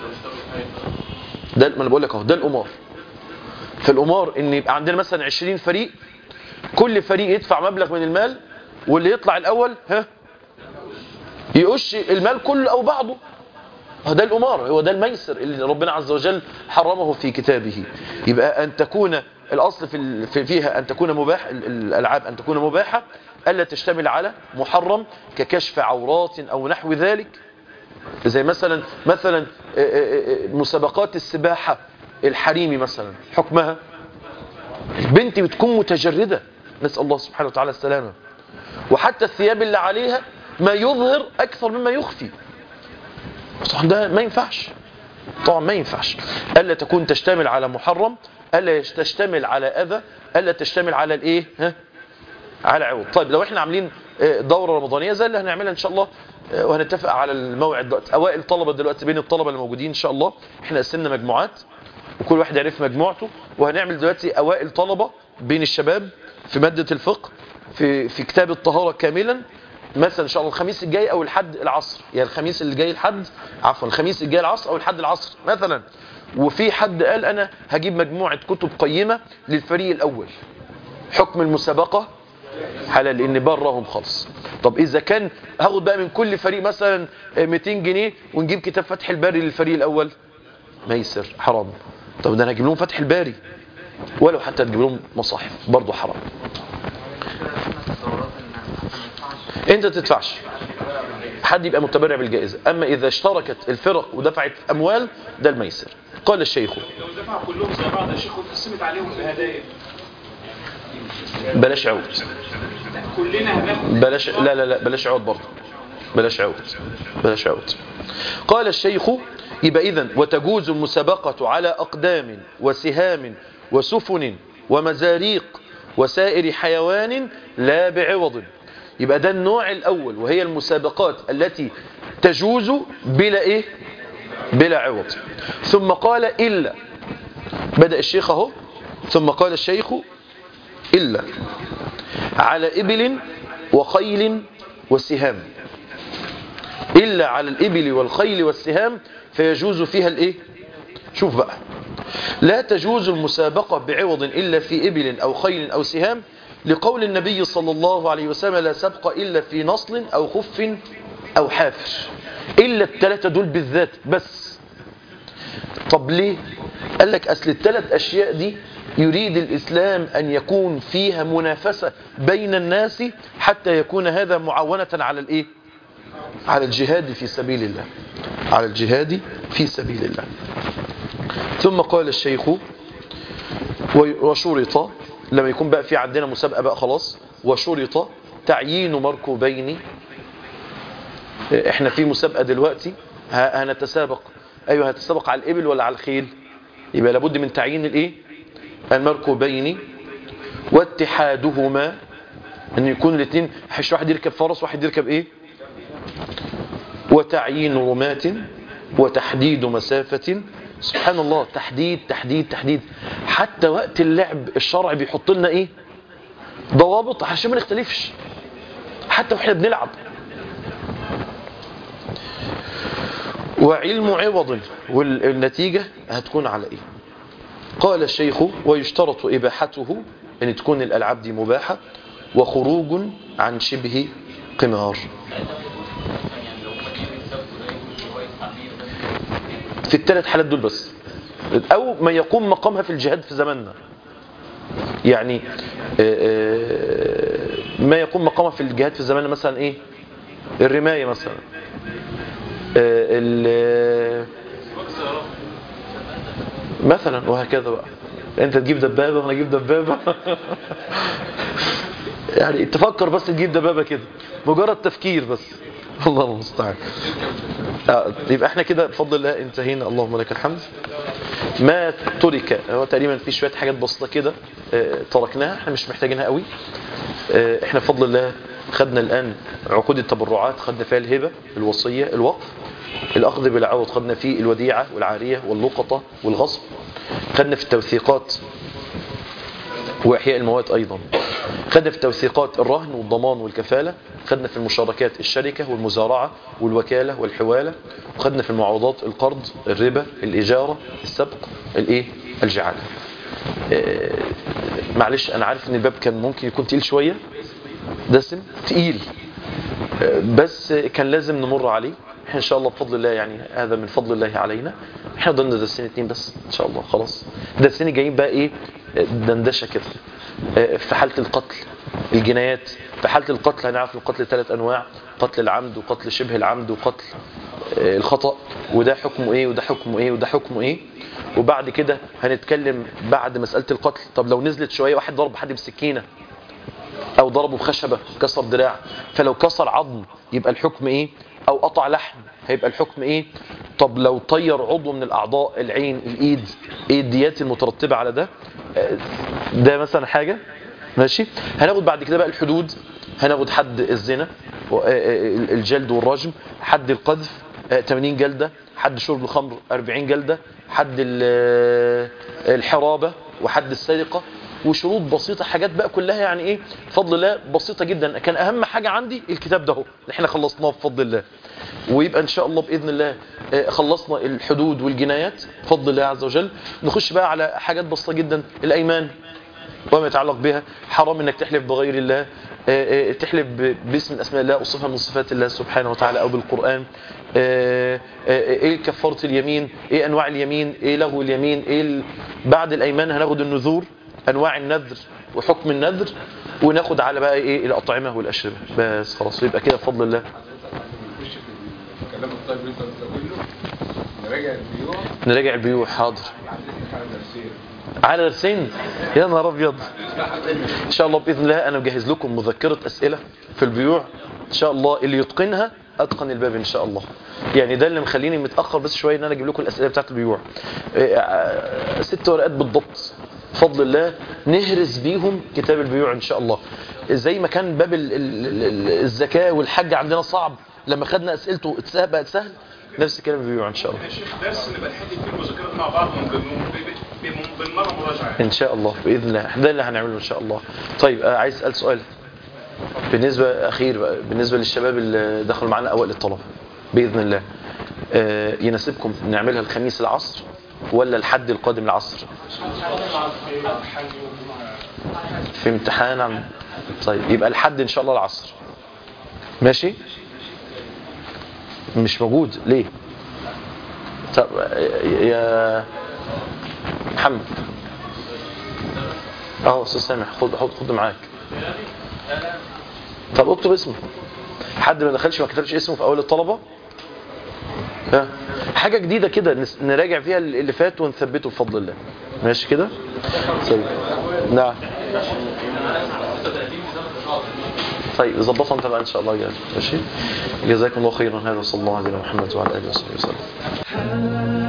ده ما انا بقول لك اهو ده القمار في القمار ان يبقى عندنا مثلا 20 فريق كل فريق يدفع مبلغ من المال واللي يطلع الاول ها يقش المال كله او بعضه هو ده القمار هو ده الميسر اللي ربنا عز وجل حرمه في كتابه يبقى أن تكون الأصل في ال- في- فيها أن تكون مباح ال- الألعاب أن تكون مباحة ألا تشتمل على محرم ككشف عورات أو نحو ذلك زي مثلا مثلا آه، آه، آه، مسابقات السباحة الحريمي مثلا حكمها البنت بتكون متجردة نسأل الله سبحانه وتعالى السلامة وحتى الثياب اللي عليها ما يظهر أكثر مما يخفي طبعا ده ما ينفعش طبعا ما ينفعش الا تكون تشتمل على محرم الا تشتمل على اذى الا تشتمل على الايه ها على عوض طيب لو احنا عاملين آه، دوره رمضانيه زي اللي هنعملها ان شاء الله آه، وهنتفق على الموعد دلوقتي اوائل الطلبه دلوقتي بين الطلبه اللي موجودين ان شاء الله احنا قسمنا مجموعات وكل واحد يعرف مجموعته وهنعمل دلوقتي اوائل طلبه بين الشباب في ماده الفقه في في كتاب الطهاره كاملا مثلا ان شاء الله الخميس الجاي او الحد العصر يعني الخميس اللي جاي الحد عفوا الخميس الجاي العصر او الحد العصر مثلا وفي حد قال انا هجيب مجموعه كتب قيمه للفريق الاول حكم المسابقه حلال لان برهم خالص طب اذا كان هاخد بقى من كل فريق مثلا 200 جنيه ونجيب كتاب فتح الباري للفريق الاول ميسر حرام طب ده انا هجيب لهم فتح الباري ولو حتى تجيب لهم مصاحف برضه حرام انت تدفعش حد يبقى متبرع بالجائزة اما اذا اشتركت الفرق ودفعت اموال ده الميسر قال الشيخ لو دفعوا كلهم زي بعض يا شيخ واتقسمت عليهم بهدايا بلاش عود كلنا هناخد بلاش لا لا لا بلاش عود برضه بلاش عود بلاش عود قال الشيخ يبقى اذا وتجوز المسابقة على أقدام وسهام وسفن ومزاريق وسائر حيوان لا بعوض يبقى ده النوع الأول وهي المسابقات التي تجوز بلا إيه بلا عوض ثم قال إلا بدأ الشيخ اهو ثم قال الشيخ إلا على إبل وخيل وسهام إلا على الإبل والخيل والسهام فيجوز فيها الإيه شوف بقى لا تجوز المسابقة بعوض إلا في إبل أو خيل أو سهام لقول النبي صلى الله عليه وسلم لا سبق إلا في نصل أو خف أو حافر إلا الثلاثة دول بالذات بس طب ليه قال لك أصل الثلاث أشياء دي يريد الإسلام أن يكون فيها منافسة بين الناس حتى يكون هذا معاونة على الإيه على الجهاد في سبيل الله على الجهاد في سبيل الله ثم قال الشيخ وشرط لما يكون بقى في عندنا مسابقة بقى خلاص وشرط تعيين مركوبين احنا في مسابقة دلوقتي ه- هنتسابق ايوه هنتسابق على الابل ولا على الخيل يبقى لابد من تعيين الايه المركوبين واتحادهما ان يكون الاثنين حش واحد يركب فرس واحد يركب ايه وتعيين رمات وتحديد مسافة سبحان الله تحديد تحديد تحديد حتى وقت اللعب الشرع بيحط لنا ايه ضوابط عشان ما نختلفش حتى واحنا بنلعب وعلم عوض والنتيجة هتكون على ايه قال الشيخ ويشترط إباحته أن تكون الألعاب دي مباحة وخروج عن شبه قمار في الثلاث حالات دول بس او ما يقوم مقامها في الجهاد في زماننا يعني آه، آه، ما يقوم مقامها في الجهاد في زماننا مثلا ايه الرماية مثلا آه، ال- مثلا وهكذا بقى انت تجيب دبابة وانا اجيب دبابة يعني تفكر بس تجيب دبابة كده مجرد تفكير بس الله المستعان آه، يبقى احنا كده بفضل الله انتهينا اللهم لك الحمد ما ترك هو تقريبا في شوية حاجات بسيطة كده آه، تركناها احنا مش محتاجينها قوي آه، احنا بفضل الله خدنا الآن عقود التبرعات خدنا فيها الهبة الوصية الوقف الأخذ بالعوض خدنا فيه الوديعة والعارية واللقطة والغصب خدنا في التوثيقات وإحياء المواد أيضا خدنا في التوثيقات الرهن والضمان والكفالة خدنا في المشاركات الشركة والمزارعة والوكالة والحوالة وخدنا في المعارضات القرض الربا الإجارة السبق الإيه الجعالة آه، معلش أنا عارف إن الباب كان ممكن يكون تقيل شوية دسم تقيل آه، بس كان لازم نمر عليه احنا ان شاء الله بفضل الله يعني هذا من فضل الله علينا احنا ضلنا درسين اتنين بس ان شاء الله خلاص درسين الجايين بقى ايه آه، دندشه كده آه، في حاله القتل الجنايات في حاله القتل هنعرف القتل ثلاث انواع قتل العمد وقتل شبه العمد وقتل آه، الخطا وده حكمه ايه وده حكمه ايه وده حكمه ايه وبعد كده هنتكلم بعد مساله القتل طب لو نزلت شويه واحد ضرب حد بسكينه او ضربه بخشبه كسر دراع فلو كسر عظم يبقى الحكم ايه او قطع لحم هيبقى الحكم ايه طب لو طير عضو من الاعضاء العين الايد ايه الديات المترتبه على ده آه، ده مثلا حاجه ماشي هناخد بعد كده بقى الحدود هناخد حد الزنا و- آه، آه، الجلد والرجم حد القذف آه، 80 جلده حد شرب الخمر 40 جلده حد ال- آه، الحرابه وحد السرقه وشروط بسيطة حاجات بقى كلها يعني ايه بفضل الله بسيطة جدا كان اهم حاجة عندي الكتاب ده اهو اللي احنا خلصناه بفضل الله ويبقى ان شاء الله باذن الله آه، خلصنا الحدود والجنايات بفضل الله عز وجل نخش بقى على حاجات بسيطة جدا الايمان وما يتعلق بها حرام انك تحلف بغير الله آه، آه، تحلف ب- باسم اسماء الله او صفه من صفات الله سبحانه وتعالى او بالقران آه، آه، ايه كفاره اليمين ايه انواع اليمين ايه لغو اليمين ايه ال- بعد الايمان هناخد النذور انواع النذر وحكم النذر وناخد على بقى ايه الاطعمه والاشربه بس خلاص يبقى كده بفضل الله نخش في الكلام الطيب اللي انت بتقوله نراجع البيوع نراجع البيوع حاضر عندك على درسين على درسين يا نهار ابيض ان شاء الله باذن الله انا مجهز لكم مذكره اسئله في البيوع ان شاء الله اللي يتقنها اتقن الباب ان شاء الله يعني ده اللي مخليني متاخر بس شويه ان انا اجيب لكم الاسئله بتاعت البيوع إيه، آه، ست ورقات بالضبط بفضل الله نهرس بيهم كتاب البيوع ان شاء الله زي ما كان باب ال- ال- ال- الزكاه والحج عندنا صعب لما خدنا اسئلته اتسهل بقت سهل نفس الكلام البيوع ان شاء الله يا شيخ درس نبقى نحل فيه المذاكرات مع بعض من- من- ب- بالمره مراجعه ان شاء الله باذن الله ده اللي هنعمله ان شاء الله طيب آه، عايز اسال سؤال بالنسبه اخير بقى بالنسبه للشباب اللي دخلوا معانا اوائل الطلبه باذن الله آه، يناسبكم نعملها الخميس العصر ولا الحد القادم العصر في امتحان عن طيب يبقى الحد ان شاء الله العصر ماشي مش موجود ليه طب آه، يا محمد اه استاذ سامح خد خد خد معاك طب اكتب اسمه حد ما دخلش ما كتبش اسمه في اول الطلبه ها حاجه جديده كده نس- نراجع فيها اللي فات ونثبته بفضل الله ماشي كده طيب نعم طيب ظبطها انت بقى ان شاء الله جاي. ماشي جزاكم الله خيرا هذا صلى الله عليه وسلم محمد وعلى اله وصحبه وسلم